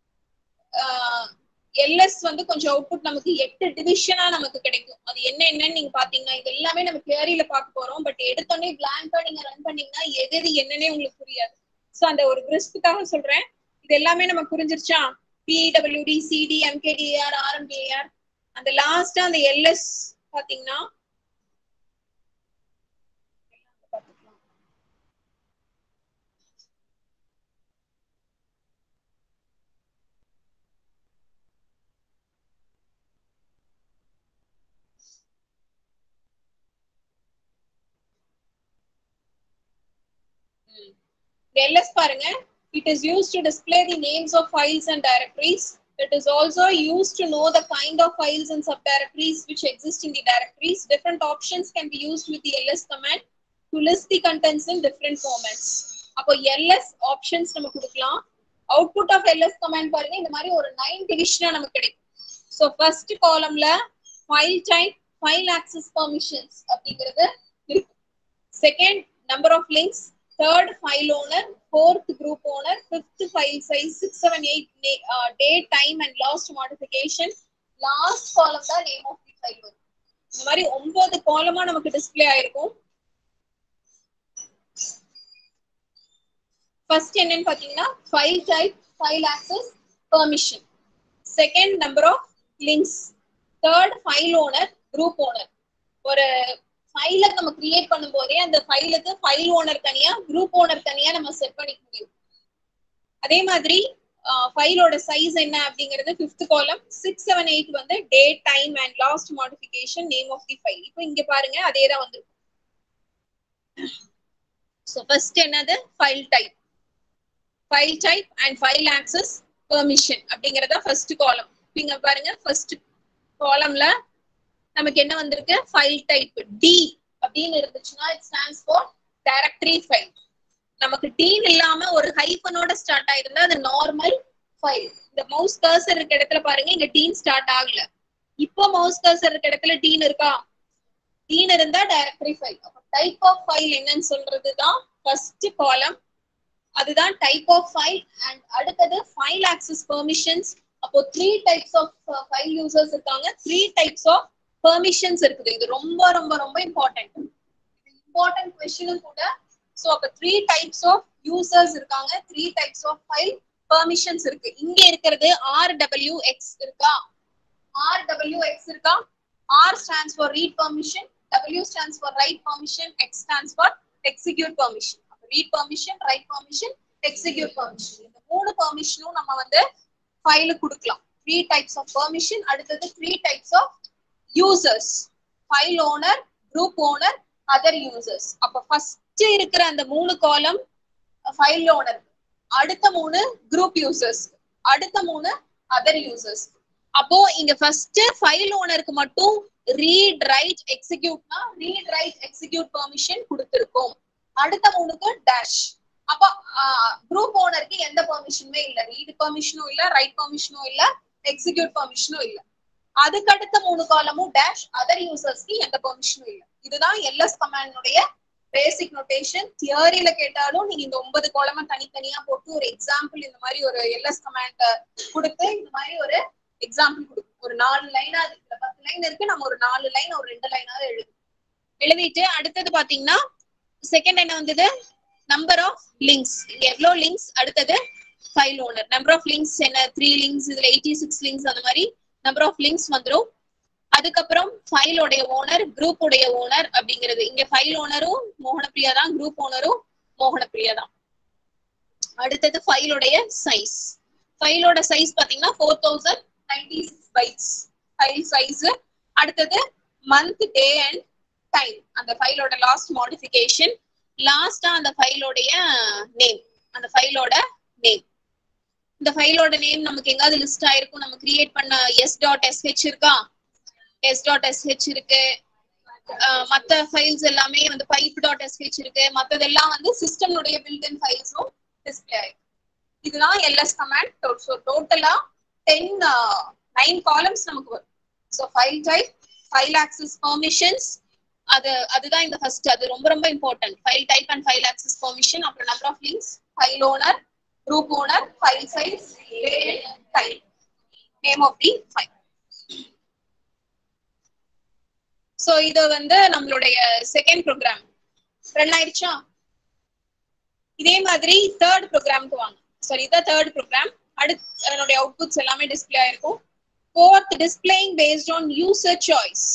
எல்எஸ் வந்து கொஞ்சம் அவுட்புட் நமக்கு எட்டு டிவிஷனா நமக்கு கிடைக்கும் அது என்ன என்னன்னு நீங்க பாத்தீங்கன்னா இது எல்லாமே நம்ம தியரியில பார்க்க போறோம் பட் எடுத்தோடனே பிளாங்கா நீங்க ரன் பண்ணீங்கன்னா எது எது என்னன்னே உங்களுக்கு புரியாது சோ அந்த ஒரு கிறிஸ்புக்காக சொல்றேன் இது எல்லாமே நமக்கு புரிஞ்சிருச்சா பிடபிள்யூடி சிடி எம்கேடிஆர் ஆர்எம்பிஏஆர் அந்த லாஸ்டா அந்த எல்எஸ் பாத்தீங்கன்னா LS பாருங்க it is used to display the names of files and directories it is also used to know the kind of files and subdirectories which exist in the directories different options can be used with the ls command to list the contents in different formats அப்போ ls options நம்ம கொடுக்கலாம் output of ls command பாருங்க இந்த மாதிரி ஒரு nine டிவிஷனா நமக்கு கிடைக்கும் ஸோ ஃபர்ஸ்ட் காலம்ல file type file access permissions அப்படிங்கிறது இருக்கு second number of links third file owner, fourth group owner, fifth file size, six, seven, eight, uh, date, time and last modification. Last column தான் name of the file வரும் இந்த மாதிரி ஒன்பது காலமா நமக்கு display ஆயிருக்கும் ஃபர்ஸ்ட் என்னன்னு பாத்தீங்கன்னா file type file access permission second number of links third file owner group owner ஒரு ஃபைலை நம்ம கிரியேட் பண்ணும் போதே அந்த ஃபைலுக்கு ஃபைல் ஓனர் தனியா குரூப் ஓனர் தனியா நம்ம செட் பண்ணிக்க முடியும் அதே மாதிரி ஃபைலோட சைஸ் என்ன அப்படிங்கிறது fifth column six seven eight வந்து date time and last modification name of the file இப்போ இங்க பாருங்க அதே தான் வந்து ஸோ ஃபர்ஸ்ட் என்னது file type file type and file access permission அப்படிங்கறத ஃபர்ஸ்ட் காலம் இங்க பாருங்க ஃபர்ஸ்ட் காலம்ல நமக்கு என்ன வந்திருக்கு ஃபைல் டைப் டி அப்படின்னு இருந்துச்சுன்னா it stands for directory file நமக்கு டீன் இல்லாம ஒரு ஹைஃபனோட ஸ்டார்ட் ஆயிருந்தா அது நார்மல் ஃபைல் இந்த மவுஸ் கர்சர் இருக்க இடத்துல பாருங்க இங்க டீன் ஸ்டார்ட் ஆகல இப்போ மவுஸ் கர்சர் இருக்க இடத்துல டீன் இருக்கா டீன் இருந்தா டைரக்டரி ஃபைல் அப்ப டைப் ஆஃப் ஃபைல் என்னன்னு சொல்றது தான் ஃபர்ஸ்ட் காலம் அதுதான் டைப் ஆஃப் ஃபைல் அண்ட் அடுத்தது ஃபைல் ஆக்சஸ் பெர்மிஷன்ஸ் அப்போ three types of file users இருக்காங்க த்ரீ டைப்ஸ் ஆஃப் பெர்மிஷன்ஸ் இருக்குது இது ரொம்ப ரொம்ப ரொம்ப இம்பார்ட்டன்ட் இது இம்பார்ட்டன்ட் கொஸ்டினும் கூட ஸோ அப்ப த்ரீ டைப்ஸ் ஆஃப் யூசர்ஸ் இருக்காங்க three types of file permissions இருக்கு இங்க இருக்கிறது ஆர் டபிள்யூ எக்ஸ் இருக்கா ஆர் டபிள்யூ எக்ஸ் இருக்கா R stands for read permission W stands for write permission X stands for execute permission அப்ப read permission write permission execute permission இந்த மூணு பெர்மிஷனும் நம்ம வந்து ஃபைலுக்கு கொடுக்கலாம் த்ரீ டைப்ஸ் ஆஃப் பெர்மிஷன் அடுத்தது three types of users file owner group owner other users அப்ப ஃபர்ஸ்ட் இருக்கிற அந்த மூணு காலம் ஃபைல் ஓனர் அடுத்த மூணு குரூப் யூசர்ஸ் அடுத்த மூணு அதர் யூசர்ஸ் அப்போ இங்க ஃபர்ஸ்ட் ஃபைல் ஓனருக்கு மட்டும் ரீட் ரைட் எக்ஸிக்யூட்னா ரீட் ரைட் எக்ஸிக்யூட் பெர்மிஷன் கொடுத்திருக்கோம் அடுத்த மூணுக்கு டேஷ் அப்போ குரூப் ஓனருக்கு எந்த பெர்மிஷனுமே இல்ல ரீட் பெர்மிஷனும் இல்ல ரைட் பெர்மிஷனும் இல்ல எக்ஸிக்யூட் பெர்மிஷனும் இல்ல அதுக்கு அடுத்த மூணு காலமும் டேஷ் அதர் யூசர்ஸ்க்கு எந்த பெர்மிஷனும் இல்ல இதுதான் எல்எஸ் கமாண்டுடைய பேசிக் நோட்டேஷன் தியரியில கேட்டாலும் நீங்க இந்த ஒன்பது காலமா தனித்தனியா போட்டு ஒரு எக்ஸாம்பிள் இந்த மாதிரி ஒரு எல்எஸ் கமாண்ட் கொடுத்து இந்த மாதிரி ஒரு எக்ஸாம்பிள் கொடுக்கும் ஒரு நாலு லைனா இதுல பத்து லைன் இருக்கு நம்ம ஒரு நாலு லைன் ஒரு ரெண்டு லைனாவது எழுது எழுதிட்டு அடுத்தது பாத்தீங்கன்னா செகண்ட் என்ன வந்தது நம்பர் ஆஃப் லிங்க்ஸ் இங்க எவ்வளவு லிங்க்ஸ் அடுத்தது file owner number of links என்ன த்ரீ லிங்க்ஸ் இதுல எயிட்டி சிக்ஸ் லிங்க்ஸ் அந்த மாதிரி நம்பர் ஆஃப் லிங்க்ஸ் வந்துடும் அதுக்கப்புறம் ஃபைலோடைய ஓனர் குரூப் உடைய ஓனர் அப்படிங்கிறது இங்க ஃபைல் ஓனரும் மோகனப்பிரியா தான் குரூப் ஓனரும் மோகனப்பிரியா தான் அடுத்தது ஃபைலோடைய சைஸ் ஃபைலோட சைஸ் பாத்தீங்கன்னா four thousand ninety six bytes file size அடுத்தது மந்த் டே அண்ட் டைம் அந்த ஃபைலோட லாஸ்ட் மாடிஃபிகேஷன் லாஸ்டா அந்த ஃபைலோடைய நேம் அந்த ஃபைலோட நேம் இந்த ஃபைலோட நேம் நமக்கு எங்காவது லிஸ்ட் ஆயிருக்கும் நம்ம கிரியேட் பண்ண எஸ் டாட் எஸ்ஹெச் இருக்கா எஸ் டாட் எஸ்ஹெச் இருக்கு அஹ் மத்த ஃபைல்ஸ் எல்லாமே வந்து பைப் டாட் எஸ்ஹெச் இருக்கு மத்ததெல்லாம் வந்து சிஸ்டம்னுடைய பில்டின் ஃபைல்ஸும் டிஸ்பிளே ஆயிருக்கு இதுதான் எல்எஸ் கமாண்ட் ஸோ டோட்டலா டென் நைன் காலம்ஸ் நமக்கு வரும் so file type file access permissions அது அதுதான் இந்த ஃபர்ஸ்ட் அது ரொம்ப ரொம்ப important file type and file access permission அப்புறம் number of links file owner group owner file size type name of the file so இது வந்து நம்மளுடைய செகண்ட் ப்ரோக்ராம் ரன் ஆயிடுச்சா இதே மாதிரி தேர்ட் ப்ரோக்ராம்க்கு வாங்க சாரி இதான் தேர்ட் ப்ரோக்ராம் அடுத்து அதனுடைய அவுட்புட்ஸ் எல்லாமே டிஸ்பிளே ஆயிருக்கும் fourth displaying based on user choice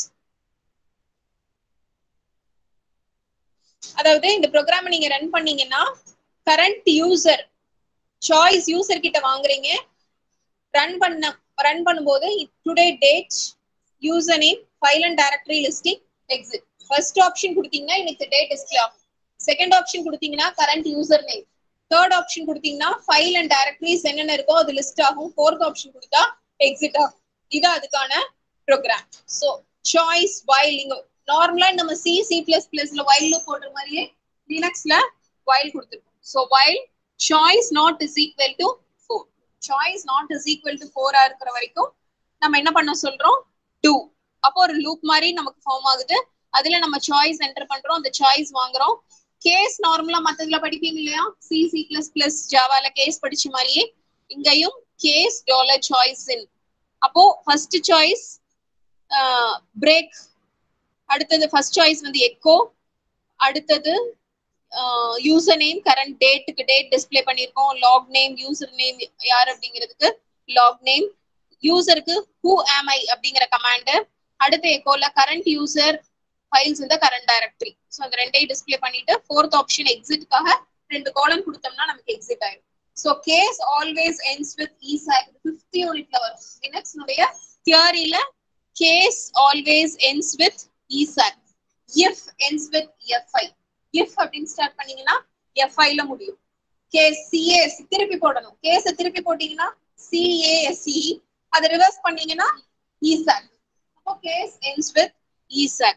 அதாவது இந்த ப்ரோக்ராம் நீங்க ரன் பண்ணீங்கன்னா கரண்ட் யூசர் சாய்ஸ் யூசர் கிட்ட வாங்குறீங்க ரன் பண்ண ரன் பண்ணும்போது today date user name file and directory listing exit first option கொடுத்தீங்கன்னா எனக்கு டேட் டிஸ்பிளே ஆகும் செகண்ட் ஆப்ஷன் கொடுத்தீங்கன்னா current user name third option கொடுத்தீங்கன்னா ஃபைல் அண்ட் டைரக்டரிஸ் என்னென்ன இருக்கோ அது லிஸ்ட் ஆகும் ஃபோர்த் ஆப்ஷன் கொடுத்தா எக்ஸிட் ஆகும் இது அதுக்கான ப்ரோக்ராம் ஸோ சாய்ஸ் வைல் நீங்க நார்மலா நம்ம சி சி பிளஸ் பிளஸ்ல வைல் போடுற மாதிரியே லினக்ஸ்ல வைல் கொடுத்துருக்கோம் so while choice not is equal to four choice not is equal to ஃபோரா இருக்கிற வரைக்கும் நம்ம என்ன பண்ண சொல்றோம் டூ அப்போ ஒரு லூப் மாதிரி நமக்கு ஃபார்ம் ஆகுது அதுல நம்ம சாய்ஸ் என்டர் பண்றோம் அந்த சாய்ஸ் வாங்குறோம் கேஸ் நார்மலா மத்ததுல படிப்பீங்க இல்லையா சி சி பிளஸ் பிளஸ் ஜாவால கேஸ் படிச்ச மாதிரியே இங்கேயும் கேஸ் டாலர் சாய்ஸ் இன் அப்போ ஃபர்ஸ்ட் சாய்ஸ் பிரேக் அடுத்தது ஃபர்ஸ்ட் சாய்ஸ் வந்து எக்கோ அடுத்தது யூசர் நேம் கரண்ட் டேட்டுக்கு டேட் டிஸ்பிளே பண்ணியிருக்கோம் லாக் நேம் யூசர் நேம் யார் அப்படிங்கிறதுக்கு லாக் நேம் யூசருக்கு ஹூ ஆம் ஐ அப்படிங்கிற கமாண்ட் அடுத்த எக்கோல கரண்ட் யூசர் ஃபைல்ஸ் இந்த கரண்ட் டைரக்டரி ஸோ அந்த ரெண்டையும் டிஸ்பிளே பண்ணிட்டு ஃபோர்த் ஆப்ஷன் எக்ஸிட்காக ரெண்டு காலம் கொடுத்தோம்னா நமக்கு எக்ஸிட் ஆயிடும் so case always ends with esac fifth யூனிட்ல வரும் லினக்ஸ்னுடைய தியரியில case always ends with esac if ends with FI if அப்படின்னு ஸ்டார்ட் பண்ணீங்கன்னா எஃப்ஐல முடியும் கேஸ் சிஏஎஸ் திருப்பி போடணும் கேஸ் திருப்பி போட்டீங்கன்னா சிஏஎஸ்சி அதை ரிவர்ஸ் பண்ணீங்கன்னா ஈசாக் அப்போ கேஸ் எண்ட்ஸ் வித் ஈசாக்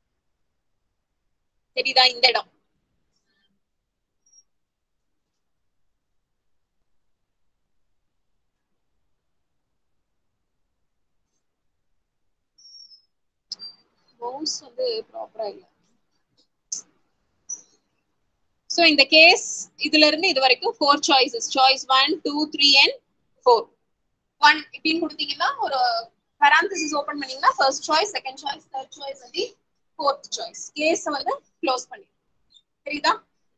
தெரியுதா இந்த இடம் மவுஸ் வந்து ப்ராப்பரா இல்ல சோ இந்த கேஸ் இதுல இருந்து இது வரைக்கும் four choices choice one two three and four one இப்படின்னு கொடுத்தீங்கன்னா ஒரு பராந்தசிஸ் ஓபன் பண்ணீங்கன்னா first choice second choice third choice வந்து ஃபோர்த் சாய்ஸ் கேஸ் வந்து க்ளோஸ் பண்ணி தெரியுதா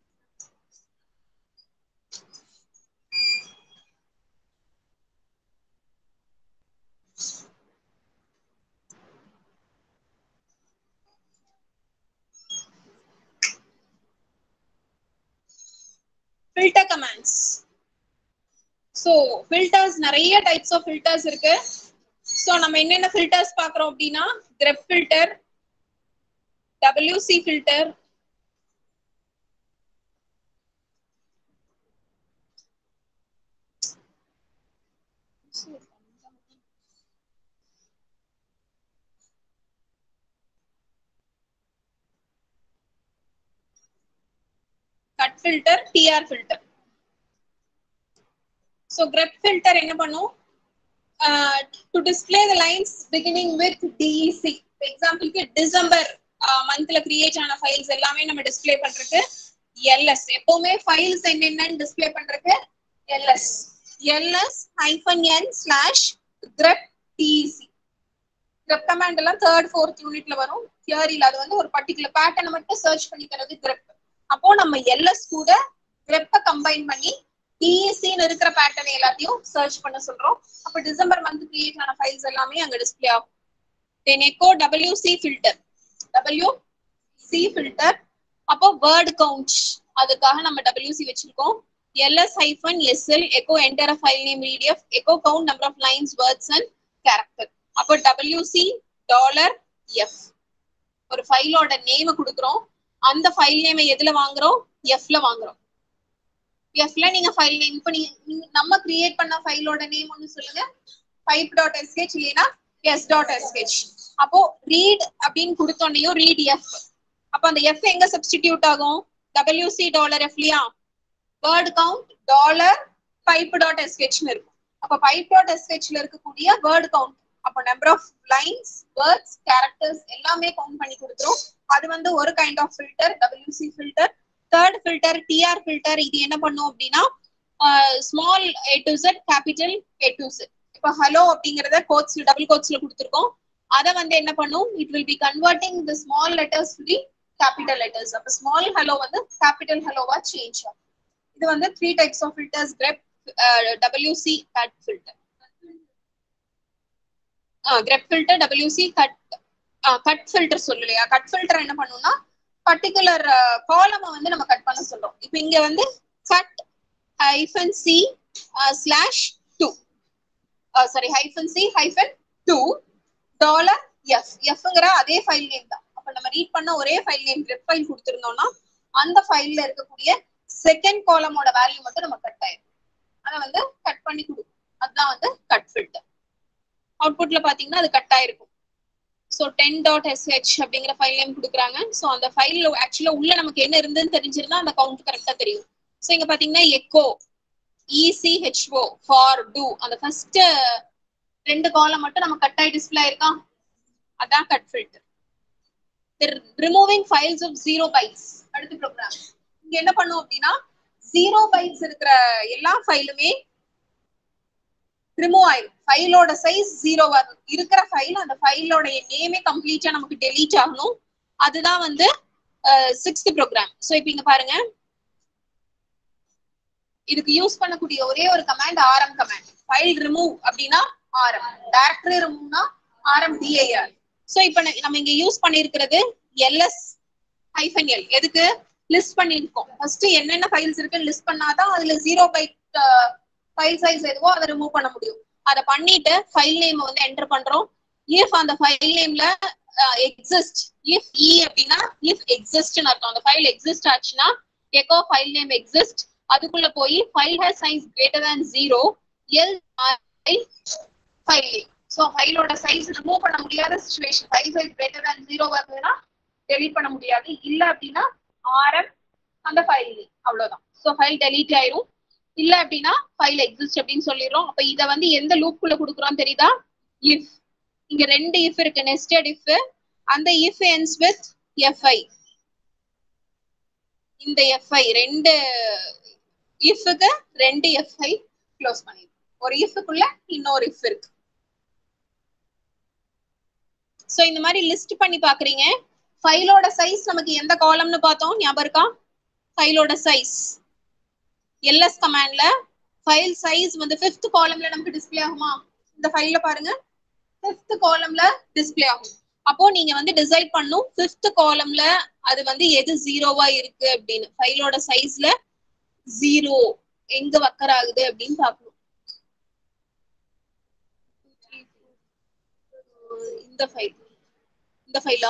ஃபில்டர் கமாண்ட்ஸ் ஸோ ஃபில்டர்ஸ் நிறைய டைப்ஸ் ஆஃப் ஃபில்டர்ஸ் இருக்கு ஸோ நம்ம என்னென்ன ஃபில்டர்ஸ் பார்க்குறோம் அப்படின்னா grep filter WC filter cut filter TR filter so grep filter என்ன பண்ணும் to display the lines beginning with DEC எக்ஸாம்பிளுக்கு டிசம்பர் மந்த்ல கிரியேட் ஆன ஃபைல்ஸ் எல்லாமே நம்ம டிஸ்பிளே பண்றதுக்கு எல்எஸ் எப்பவுமே ஃபைல்ஸ் என்னென்னு டிஸ்பிளே பண்றதுக்கு LS LS hyphen N slash grep DEC grep command எல்லாம் தேர்ட் ஃபோர்த் யூனிட்ல வரும் தியரியில் அது வந்து ஒரு பர்டிகுலர் பேட்டர்னை மட்டும் சர்ச் பண்ணிக்கிறது கிரெப் அப்போ நம்ம எல்எஸ் கூட கிரெப்பை கம்பைன் பண்ணி டிஎஸ்சின்னு இருக்கிற பேட்டர்ன் எல்லாத்தையும் சர்ச் பண்ண சொல்றோம் அப்ப டிசம்பர் மந்த் கிரியேட் ஆன ஃபைல்ஸ் எல்லாமே அங்க டிஸ்பிளே ஆகும் then echo WC filter W C filter அப்போ வேர்ட் கவுண்ட் அதுக்காக நம்ம டபிள்யூசி வச்சிருக்கோம் LS hyphen SL echo enter file name read f echo count number of lines words and character அப்போ WC dollar F ஒரு ஃபைலோட நேம் கொடுக்குறோம் அந்த ஃபைல் நேமை எதுல வாங்குறோம் எஃப்ல வாங்குறோம் எஃப்ல நீங்க ஃபைல் நேம் இப்போ நீங்க நீங்க- நம்ம கிரியேட் பண்ண ஃபைலோட நேம் ஒன்னு சொல்லுங்க பைப் டாட் எஸ்ஹெச் இல்லைன்னா எஸ் டாட் எஸ்ஹெச் அப்போ ரீட் அப்படின்னு கொடுத்தோன்னையும் ரீட் எஃப் அப்போ அந்த எஃப் எங்க சப்ஸ்டிடியூட் ஆகும் டபிள்யூசி டாலர் எஃப்லியா word count dollar pipe dot எஸ்ஹெச்னு இருக்கும் அப்ப பைப் டாட் எஸ்ஹெச்ல இருக்கக்கூடிய வேர்ட் கவுண்ட் அப்ப number of lines words characters எல்லாமே கவுண்ட் பண்ணி கொடுத்துரும் அது வந்து ஒரு kind of filter WC filter third filter TR filter இது என்ன பண்ணும் அப்படின்னா small A to Z capital A to Z இப்ப ஹலோ அப்படிங்கறத கோட்ஸ்ல டபுள் கோட்ஸ்ல கொடுத்துருக்கோம் அதை வந்து என்ன பண்ணும் it will be converting the small letters to the capital letters அப்ப ஸ்மால் ஹலோ வந்து கேபிட்டல் ஹலோவா சேஞ்ச் ஆகும் இது வந்து three types of filters grep WC cut filter grep filter WC cut cut filter சொல்லலையா கட் ஃபில்டர் என்ன பண்ணும்னா particular காலமை வந்து நம்ம கட் பண்ண சொல்றோம் இப்போ இங்க வந்து cut hyphen C slash two sorry hyphen C hyphen two dollar F எஃப்ங்கிற அதே ஃபைல் நேம் தான் அப்ப நம்ம ரீட் பண்ண ஒரே ஃபைல் நேம் கிரெப் ஃபைல் கொடுத்துருந்தோம்னா அந்த ஃபைல்ல இருக்கக்கூடிய செகண்ட் காலமோட வேல்யூ மட்டும் நம்ம கட் ஆயிடும் அதை வந்து கட் பண்ணி கொடுக்கும் அதுதான் வந்து கட் ஃபில்டர் அவுட்புட்ல பாத்தீங்கன்னா அது கட் ஆயிருக்கும் ஸோ டென் டாட் எஸ்ஹெச் அப்படிங்கிற ஃபைல் நேம் கொடுக்குறாங்க ஸோ அந்த ஃபைல்ல ஆக்சுவலா உள்ள நமக்கு என்ன இருந்துன்னு தெரிஞ்சிருந்தா அந்த கவுண்ட் கரெக்டா தெரியும் ஸோ இங்க பாத்தீங்கன்னா எக்கோ இசிஹெச்ஓ ஃபார் டூ அந்த ஃபர்ஸ்ட் ரெண்டு காலம் மட்டும் நம்ம கட் ஆகி டிஸ்பிளே ஆயிருக்கா அதான் cut filter removing files of zero bytes அடுத்த ப்ரோக்ராம் இங்க என்ன பண்ணும் அப்படின்னா ஜீரோ பைட்ஸ் இருக்கிற எல்லா ஃபைலுமே ரிமூவ் ஆயிரும் ஃபைலோட சைஸ் ஜீரோவா இருக்கிற ஃபைல் அந்த ஃபைலோட நேமே கம்ப்ளீட்டா நமக்கு டெலீட் ஆகணும் அதுதான் வந்து சிக்ஸ்த் ப்ரோக்ராம் ஸோ இப்போ இங்க பாருங்க இதுக்கு யூஸ் பண்ணக்கூடிய ஒரே ஒரு command RM command file remove அப்படின்னா ஆர்எம் டைரக்டரி ரிமூவ்னா ஆர்எம் டிஐஆர் ஸோ இப்போ நம்ம இங்க யூஸ் பண்ணிருக்கிறது எல்எஸ் ஹைஃபன் எல் எதுக்கு லிஸ்ட் பண்ணிருக்கோம் ஃபர்ஸ்ட் என்னென்ன ஃபைல்ஸ் இருக்குன்னு லிஸ்ட் பண்ணாதான் அதுல ஜீரோ பைட் ஃபைல் சைஸ் எதுவோ அதை ரிமூவ் பண்ண முடியும் அதை பண்ணிட்டு ஃபைல் நேம் வந்து என்டர் பண்றோம் இஃப் அந்த ஃபைல் நேம்ல எக்ஸிஸ்ட் இஃப் இ அப்படின்னா இஃப் எக்ஸிஸ்ட்னு அர்த்தம் அந்த ஃபைல் எக்ஸிஸ்ட் ஆச்சுன்னா எக்கோ ஃபைல் நேம் எக்ஸிஸ்ட் அதுக்குள்ள போய் file has size greater than zero L file name so ஃபைலோட சைஸ் ரிமூவ் பண்ண முடியாத situation file size greater than zero வருதுன்னா டெலீட் பண்ண முடியாது இல்ல அப்படின்னா ஆர்எம் அந்த ஃபைல் நேம் அவ்வளவுதான் ஸோ ஃபைல் டெலீட் ஆயிரும் இல்ல அப்படின்னா ஃபைல் எக்ஸிஸ்ட் அப்படின்னு சொல்லிடுறோம் அப்ப இத வந்து எந்த லூப் குள்ள கொடுக்குறோம் தெரியுதா இஃப் இங்க ரெண்டு இஃப் இருக்கு நெஸ்டட் இஃப் அந்த இஃப் என்ஸ் வித் எஃப்ஐ இந்த எஃப்ஐ ரெண்டு இஃப்க்கு ரெண்டு எஃப்ஐ க்ளோஸ் பண்ணிடும் ஒரு இஃப்க்குள்ள இன்னொரு இஃப் இருக்கு சோ இந்த மாதிரி லிஸ்ட் பண்ணி பாக்குறீங்க ஃபைலோட சைஸ் நமக்கு எந்த காலம்னு பார்த்தோம் ஞாபகம் இருக்கா ஃபைலோட சைஸ் எல்எஸ் கமாண்ட்ல ஃபைல் சைஸ் வந்து ஃபிஃப்த் காலம்ல நமக்கு டிஸ்ப்ளே ஆகுமா இந்த ஃபைல்ல பாருங்க ஃபிஃப்த் காலம்ல டிஸ்ப்ளே ஆகும் அப்போ நீங்க வந்து டிசைட் பண்ணும் ஃபிஃப்த் காலம்ல அது வந்து எது ஜீரோவா இருக்கு அப்படின்னு ஃபைலோட சைஸ்ல ஜீரோ எங்க வக்கர் ஆகுது அப்படின்னு பார்க்கணும் இந்த ஃபைல் இந்த ஃபைலா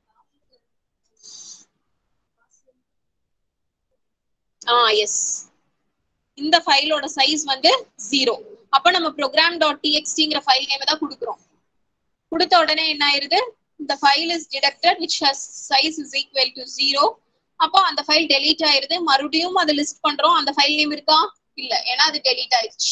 ஆ எஸ் இந்த ஃபைலோட சைஸ் வந்து ஜீரோ அப்ப நம்ம ப்ரோக்ராம் டாட் டிஎக்ஸ்டிங்கிற ஃபைல் நேம் தான் கொடுக்குறோம் கொடுத்த உடனே என்ன ஆயிருது இந்த file is detected which has size is equal to zero அப்போ அந்த ஃபைல் டெலீட் ஆயிருது மறுபடியும் அதை லிஸ்ட் பண்றோம் அந்த ஃபைல் நேம் இருக்கா இல்ல ஏன்னா அது டெலீட் ஆயிடுச்சு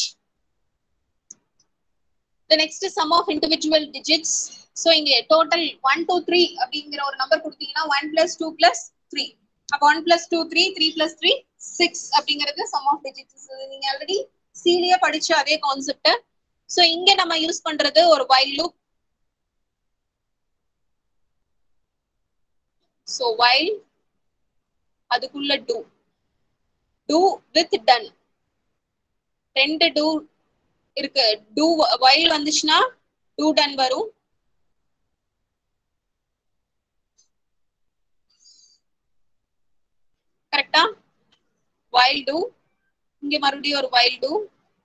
the next sum of individual digits so இங்க total 1 2 3 அப்படிங்கிற ஒரு நம்பர் கொடுத்தீங்கன்னா 1 plus 2 plus 3 அப்ப 1 plus 2 3 3 plus 3 6 அப்படிங்கிறது sum of digits நீங்க ஆல்ரெடி சீலியே படிச்ச அதே கான்செப்ட் சோ இங்க நம்ம யூஸ் பண்றது ஒரு while loop so while அதுக்குள்ள do do with done ரெண்டு do இருக்கு டூ வைல் வந்துச்சுன்னா டூ டன் வரும் கரெக்டா வைல் டூ இங்க மறுபடியும் ஒரு while do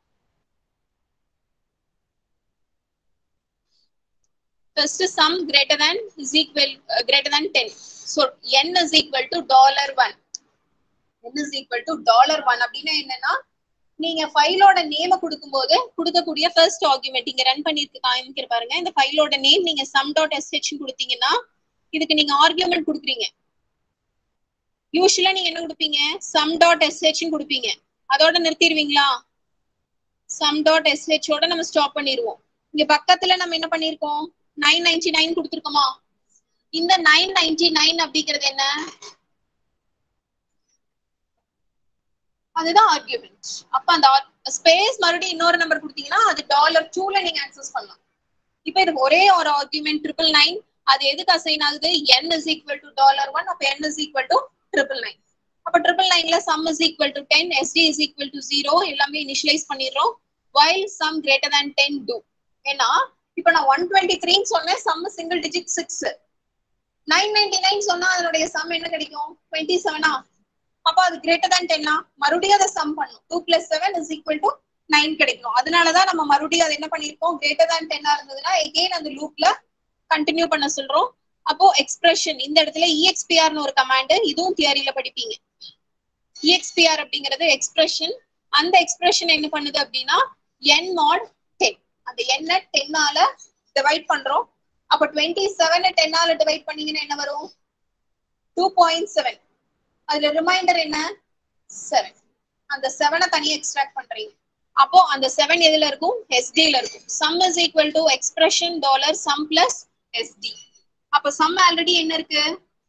first sum greater than is equal uh, greater than 10 so n is equal to dollar 1 n is equal to dollar one அப்படின்னா என்னன்னா நீங்க ஃபைலோட நேம கொடுக்கும்போது கொடுக்கக்கூடிய ஃபர்ஸ்ட் ஆர்குமெண்ட் இங்க ரன் பண்ணிருக்கு காமிக்கிற பாருங்க இந்த ஃபைலோட நேம் நீங்க சம் டாட் எஸ்ஹெச் கொடுத்தீங்கன்னா இதுக்கு நீங்க ஆர்குமெண்ட் கொடுக்குறீங்க யூஸ்வலா நீங்க என்ன கொடுப்பீங்க சம் டாட் எஸ்ஹெச் கொடுப்பீங்க அதோட நிறுத்திடுவீங்களா சம் டாட் எஸ்ஹெச் ஓட நம்ம ஸ்டாப் பண்ணிடுவோம் இங்க பக்கத்துல நம்ம என்ன பண்ணிருக்கோம் நைன் நைன்டி நைன் கொடுத்துருக்கோமா இந்த நைன் நைன்டி நைன் அப்படிங்கிறது என்ன அதுதான் ஆர்குமெண்ட் அப்ப அந்த ஸ்பேஸ் மறுபடியும் இன்னொரு நம்பர் கொடுத்தீங்கன்னா அது டாலர் டூல நீங்க ஆக்சஸ் பண்ணலாம் இப்ப இது ஒரே ஒரு ஆர்குமெண்ட் ட்ரிபிள் நைன் அது எதுக்கு அசைன் ஆகுது N is equal to dollar one அப்ப N is equal to triple nine அப்ப ட்ரிபிள் நைன்ல sum is equal to ten ST is equal to zero எல்லாமே இனிஷியலைஸ் பண்ணிடுறோம் while sum greater than ten do ஏன்னா இப்ப நான் one twenty த்ரீன்னு சொன்னேன் sum single digit six nine ninety nine சொன்னா அதனுடைய சம் என்ன கிடைக்கும் டுவெண்ட்டி செவனா அப்ப அது கிரேட்டர் தேன் டென்னா மறுபடியும் அதை சம் பண்ணும் two plus seven is equal to nine கிடைக்கும் அதனாலதான் நம்ம மறுபடியும் அதை என்ன பண்ணிருக்கோம் கிரேட்டர் தேன் டென்னா இருந்ததுன்னா எகெயின் அந்த லூப்ல கண்டினியூ பண்ண சொல்றோம் அப்போ எக்ஸ்பிரஷன் இந்த இடத்துல இஎக்ஸ்பிஆர்னு ஒரு கமாண்ட் இதுவும் தியரியில படிப்பீங்க இஎக்ஸ்பிஆர் அப்படிங்கிறது எக்ஸ்பிரஷன் அந்த எக்ஸ்பிரஷன் என்ன பண்ணுது அப்படின்னா என் மாட் டென் அந்த எண்ண டென்னால டிவைட் பண்றோம் அப்ப டுவெண்ட்டி செவன் டென்னால டிவைட் பண்ணீங்கன்னா என்ன வரும் டூ பாயிண்ட் செவன் அதுல ரிமைண்டர் என்ன செவன் அந்த செவனை தனியா எக்ஸ்ட்ராக்ட் பண்றீங்க அப்போ அந்த செவன் எதுல இருக்கும் எஸ்டில இருக்கும் sum is equal to expression dollar sum plus ST அப்ப சம் ஆல்ரெடி என்ன இருக்கு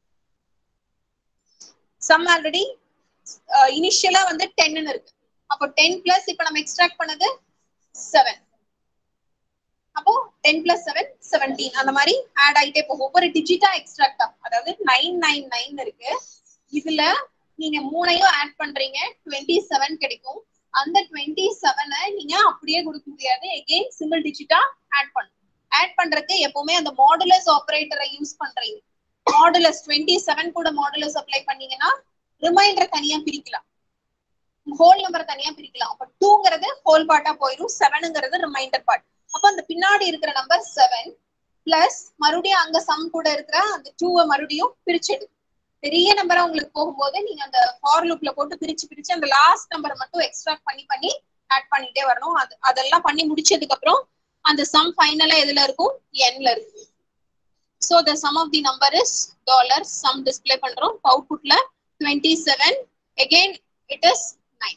சம் ஆல்ரெடி இனிஷியலா வந்து டென்னு இருக்கு அப்போ டென் பிளஸ் இப்ப நம்ம எக்ஸ்ட்ராக்ட் பண்ணது செவன் அப்போ டென் பிளஸ் செவன் செவன்டீன் அந்த மாதிரி ஆட் ஆயிட்டே போகும் ஒவ்வொரு டிஜிட்டா எக்ஸ்ட்ராக்ட் ஆகும் அதாவது நைன் நைன் நைன் இருக்கு இதுல நீங்க மூணையும் ஆட் பண்றீங்க டுவெண்ட்டி செவன் கிடைக்கும் அந்த டுவெண்ட்டி செவனை நீங்க அப்படியே கொடுக்க முடியாது எகெயின் சிங்கிள் டிஜிட்டா ஆட் பண்ணும் ஆட் பண்றதுக்கு எப்பவுமே அந்த மாடுலஸ் ஆபரேட்டரை யூஸ் பண்றீங்க மாடுலஸ் டுவெண்ட்டி செவன் கூட மாடுலஸ் அப்ளை பண்ணீங்கன்னா ரிமைண்டர் தனியா பிரிக்கலாம் ஹோல் நம்பர் தனியா பிரிக்கலாம் அப்ப டூங்கிறது ஹோல் பார்ட்டா போயிடும் செவனுங்கிறது ரிமைண்டர் பார்ட் அப்ப அந்த பின்னாடி இருக்கிற நம்பர் செவன் பிளஸ் மறுபடியும் அங்க சம் கூட இருக்கிற அந்த டூவை மறுபடியும் பிரிச்செடு பெரிய நம்பரா உங்களுக்கு போகும்போது நீங்க அந்த ஃபார் லூப்ல போட்டு பிரிச்சு பிரிச்சு அந்த லாஸ்ட் நம்பரை மட்டும் எக்ஸ்ட்ராக்ட் பண்ணி பண்ணி ஆட் பண்ணிட்டே வரணும் அது அதெல்லாம் பண்ணி முடிச்சதுக்கு அப்புறம் அந்த சம் ஃபைனலா எதுல இருக்கும் என்ல இருக்கு so the sum of the number is dollar sum display பண்றோம் அவுட்புட்ல twenty seven again it is nine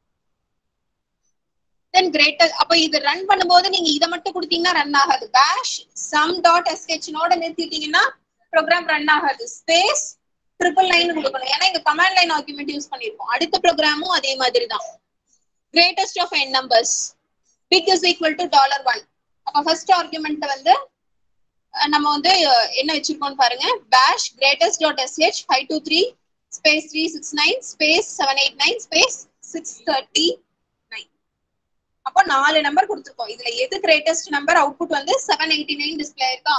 then greater அப்ப இது ரன் பண்ணும்போது நீங்க இதை மட்டும் கொடுத்தீங்கன்னா ரன் ஆகாது பேஷ் சம் டாட் எஸ்ஹெச்னோட நிறுத்திட்டீங்கன்னா ப்ரோக்ராம் ரன் ஆகாது ஸ்பேஸ் ட்ரிபிள் லைன் கொடுக்கணும் ஏன்னா இங்க கமாண்ட் லைன் ஆர்குமெண்ட் யூஸ் பண்ணிருக்கோம் அடுத்த ப்ரோக்ராமும் அதே மாதிரி தான் greatest of n numbers big is equal to dollar one அப்ப ஃபர்ஸ்ட் ஆர்குமெண்ட் வந்து நம்ம வந்து என்ன வச்சிருக்கோம் பாருங்க bash greatest dot SH five two three space three six nine space seven eight nine space six thirty nine அப்போ நாலு number கொடுத்துருக்கோம் இதுல எது கிரேட்டஸ்ட் நம்பர் அவுட்புட் வந்து செவன் எயிட்டி நைன் டிஸ்பிளே இருக்கா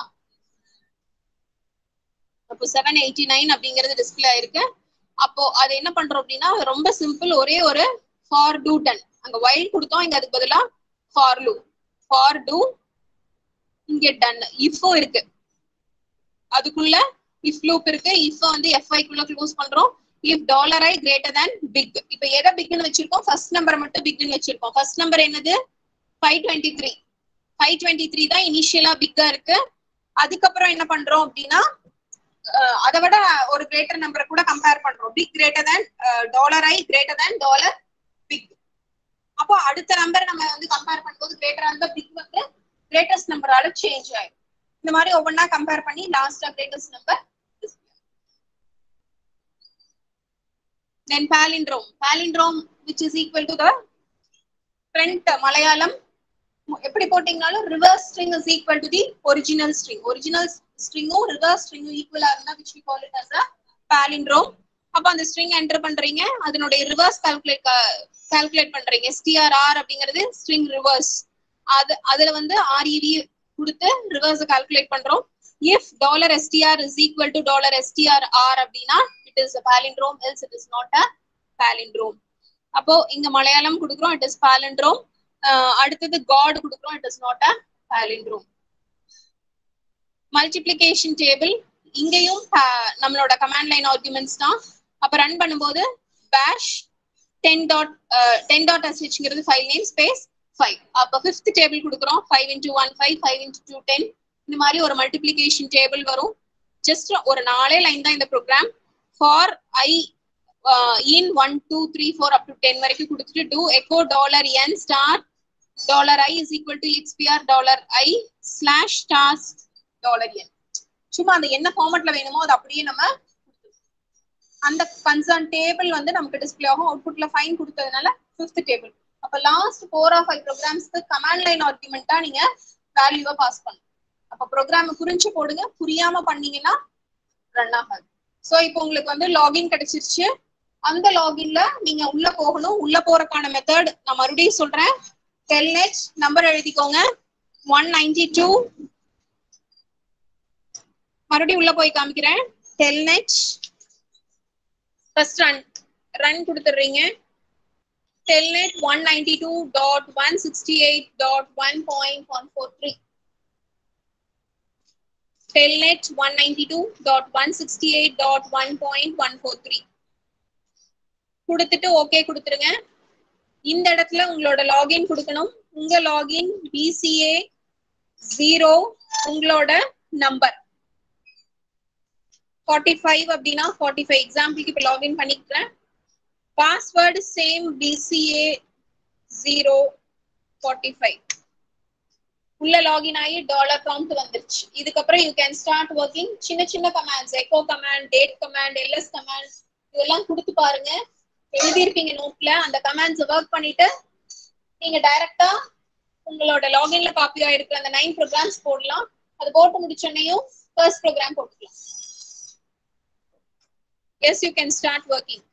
அப்போ செவன் எயிட்டி நைன் அப்படிங்கிறது டிஸ்பிளே ஆயிருக்கு அப்போ அது என்ன பண்றோம் அப்படின்னா ரொம்ப சிம்பிள் ஒரே ஒரு ஃபார் டூ டன் அங்க வைல் கொடுத்தோம் இங்க அதுக்கு பதிலா ஃபார் லூ ஃபார் டூ இங்க டன் இஃபும் இருக்கு அதுக்குள்ள இஃப் லூப் இருக்கு இஃப் வந்து எஃப்ஐ குள்ள க்ளோஸ் பண்றோம் if dollar i greater than big இப்ப எதை பிக்னு வச்சிருக்கோம் ஃபர்ஸ்ட் நம்பர் மட்டும் பிக்னு வச்சிருக்கோம் ஃபர்ஸ்ட் நம்பர் என்னது five twenty three five twenty three தான் இனிஷியலா பிக்கா இருக்கு அதுக்கப்புறம் என்ன பண்றோம் அப்படின்னா அதை விட ஒரு கிரேட்டர் நம்பரை கூட கம்பேர் பண்றோம் big greater than dollar i greater than dollar big அப்போ அடுத்த நம்பர் நம்ம வந்து கம்பேர் பண்ணும்போது கிரேட்டரா இருந்தா பிக் வந்து கிரேட்டஸ்ட் நம்பரால சேஞ்ச் ஆயிடும் இந்த மாதிரி ஒவ்வொன்றா கம்பேர் பண்ணி லாஸ்டா greatest number then palindrome palindrome which is equal to the front Malayalam எப்படி போட்டீங்கனாலும் reverse string is equal to the original string original ஸ்ட்ரிங்கும் ரிவர்ஸ் ஸ்ட்ரிங்கும் ஈக்குவலா இருந்தா which we call it as a palindrome அப்ப அந்த ஸ்ட்ரிங் என்டர் பண்றீங்க அதனுடைய ரிவர்ஸ் கால்குலேட் கால்குலேட் பண்றீங்க எஸ்டிஆர்ஆர் அப்படிங்கிறது ஸ்ட்ரிங் ரிவர்ஸ் அது அதுல வந்து ஆர்இவி கொடுத்து ரிவர்ஸ் கால்குலேட் பண்றோம் if dollar STR is equal to dollar STR R அப்படின்னா it is palindrome else it is not a palindrome அப்போ இங்க மலையாளம் கொடுக்குறோம் இட் இஸ் பாலிண்ட்ரோம் அடுத்தது காட் கொடுக்குறோம் it is not a palindrome multiplication table இங்கேயும் நம்மளோட command line arguments தான் அப்ப ரன் பண்ணும்போது bash 10 dot uh, 10 dot shங்கிறது ஃபைல் நேம் ஸ்பேஸ் 5 அப்ப ஃபிஃப்த் டேபிள் கொடுக்குறோம் 5 into 1 5 5 into 2 10 இந்த மாதிரி ஒரு மல்டிப்ளிகேஷன் டேபிள் வரும் ஜஸ்ட் ஒரு நாலே லைன் தான் இந்த program for i in one two three four up to ten வரைக்கும் கொடுத்துட்டு do echo dollar n star dollar i is equal to expr dollar i slash stars dollar n சும்மா அந்த என்ன ஃபார்மட்ல வேணுமோ அது அப்படியே நம்ம அந்த கன்சர்ன் டேபிள் வந்து நமக்கு டிஸ்பிளே ஆகும் அவுட்புட்ல ஃபைன் கொடுத்ததுனால ஃபிஃப்த் டேபிள் அப்ப லாஸ்ட் ஃபோர் ஆர் ஃபைவ் ப்ரோக்ராம்ஸ்க்கு கமாண்ட் லைன் ஆர்குமெண்டா நீங்க வேல்யூவை பாஸ் பண்ணணும் அப்ப ப்ரோக்ராம் புரிஞ்சு போடுங்க புரியாம பண்ணீங்கன்னா ரன் ஆகாது சோ இப்போ உங்களுக்கு வந்து லாகின் கிடைச்சிருச்சு அந்த லாகின்ல நீங்க உள்ள போகணும் உள்ள போறதுக்கான மெத்தட் நான் மறுபடியும் சொல்றேன் டெல்நெட் நம்பர் எழுதிக்கோங்க ஒன் நைன்டி டூ மறுபடியும் உள்ள போய் காமிக்கிறேன் டெல்நெட் ஃபர்ஸ்ட் ரன் ரன் கொடுத்துடுறீங்க telnet one ninety two dot one sixty eight dot one point one four three telnet 192.168.1.143 கொடுத்துட்டு ஓகே கொடுத்துருங்க இந்த இடத்துல உங்களோட லாகின் கொடுக்கணும் உங்க லாகின் பிசிஏ ஜீரோ உங்களோட நம்பர் ஃபார்ட்டி ஃபைவ் அப்படின்னா ஃபார்ட்டி ஃபைவ் எக்ஸாம்பிளுக்கு இப்போ லாகின் பண்ணிக்கிறேன் password same BCA zero forty five உள்ள லாகின் ஆகி டாலர் ப்ராம்ப்ட் வந்துருச்சு இதுக்கப்புறம் யூ கேன் ஸ்டார்ட் ஒர்க்கிங் சின்ன சின்ன commands echo command date command LS command இதெல்லாம் கொடுத்து பாருங்க எழுதியிருப்பீங்க நோட்ல அந்த கமாண்ட்ஸ் ஒர்க் பண்ணிட்டு நீங்க டைரக்டா உங்களோட லாகின்ல காப்பி ஆயிருக்கிற அந்த நைன் ப்ரோக்ராம்ஸ் போடலாம் அது போட்டு முடிச்சோன்னையும் ஃபர்ஸ்ட் ப்ரோக்ராம் போட்டுக்கலாம் yes you can start working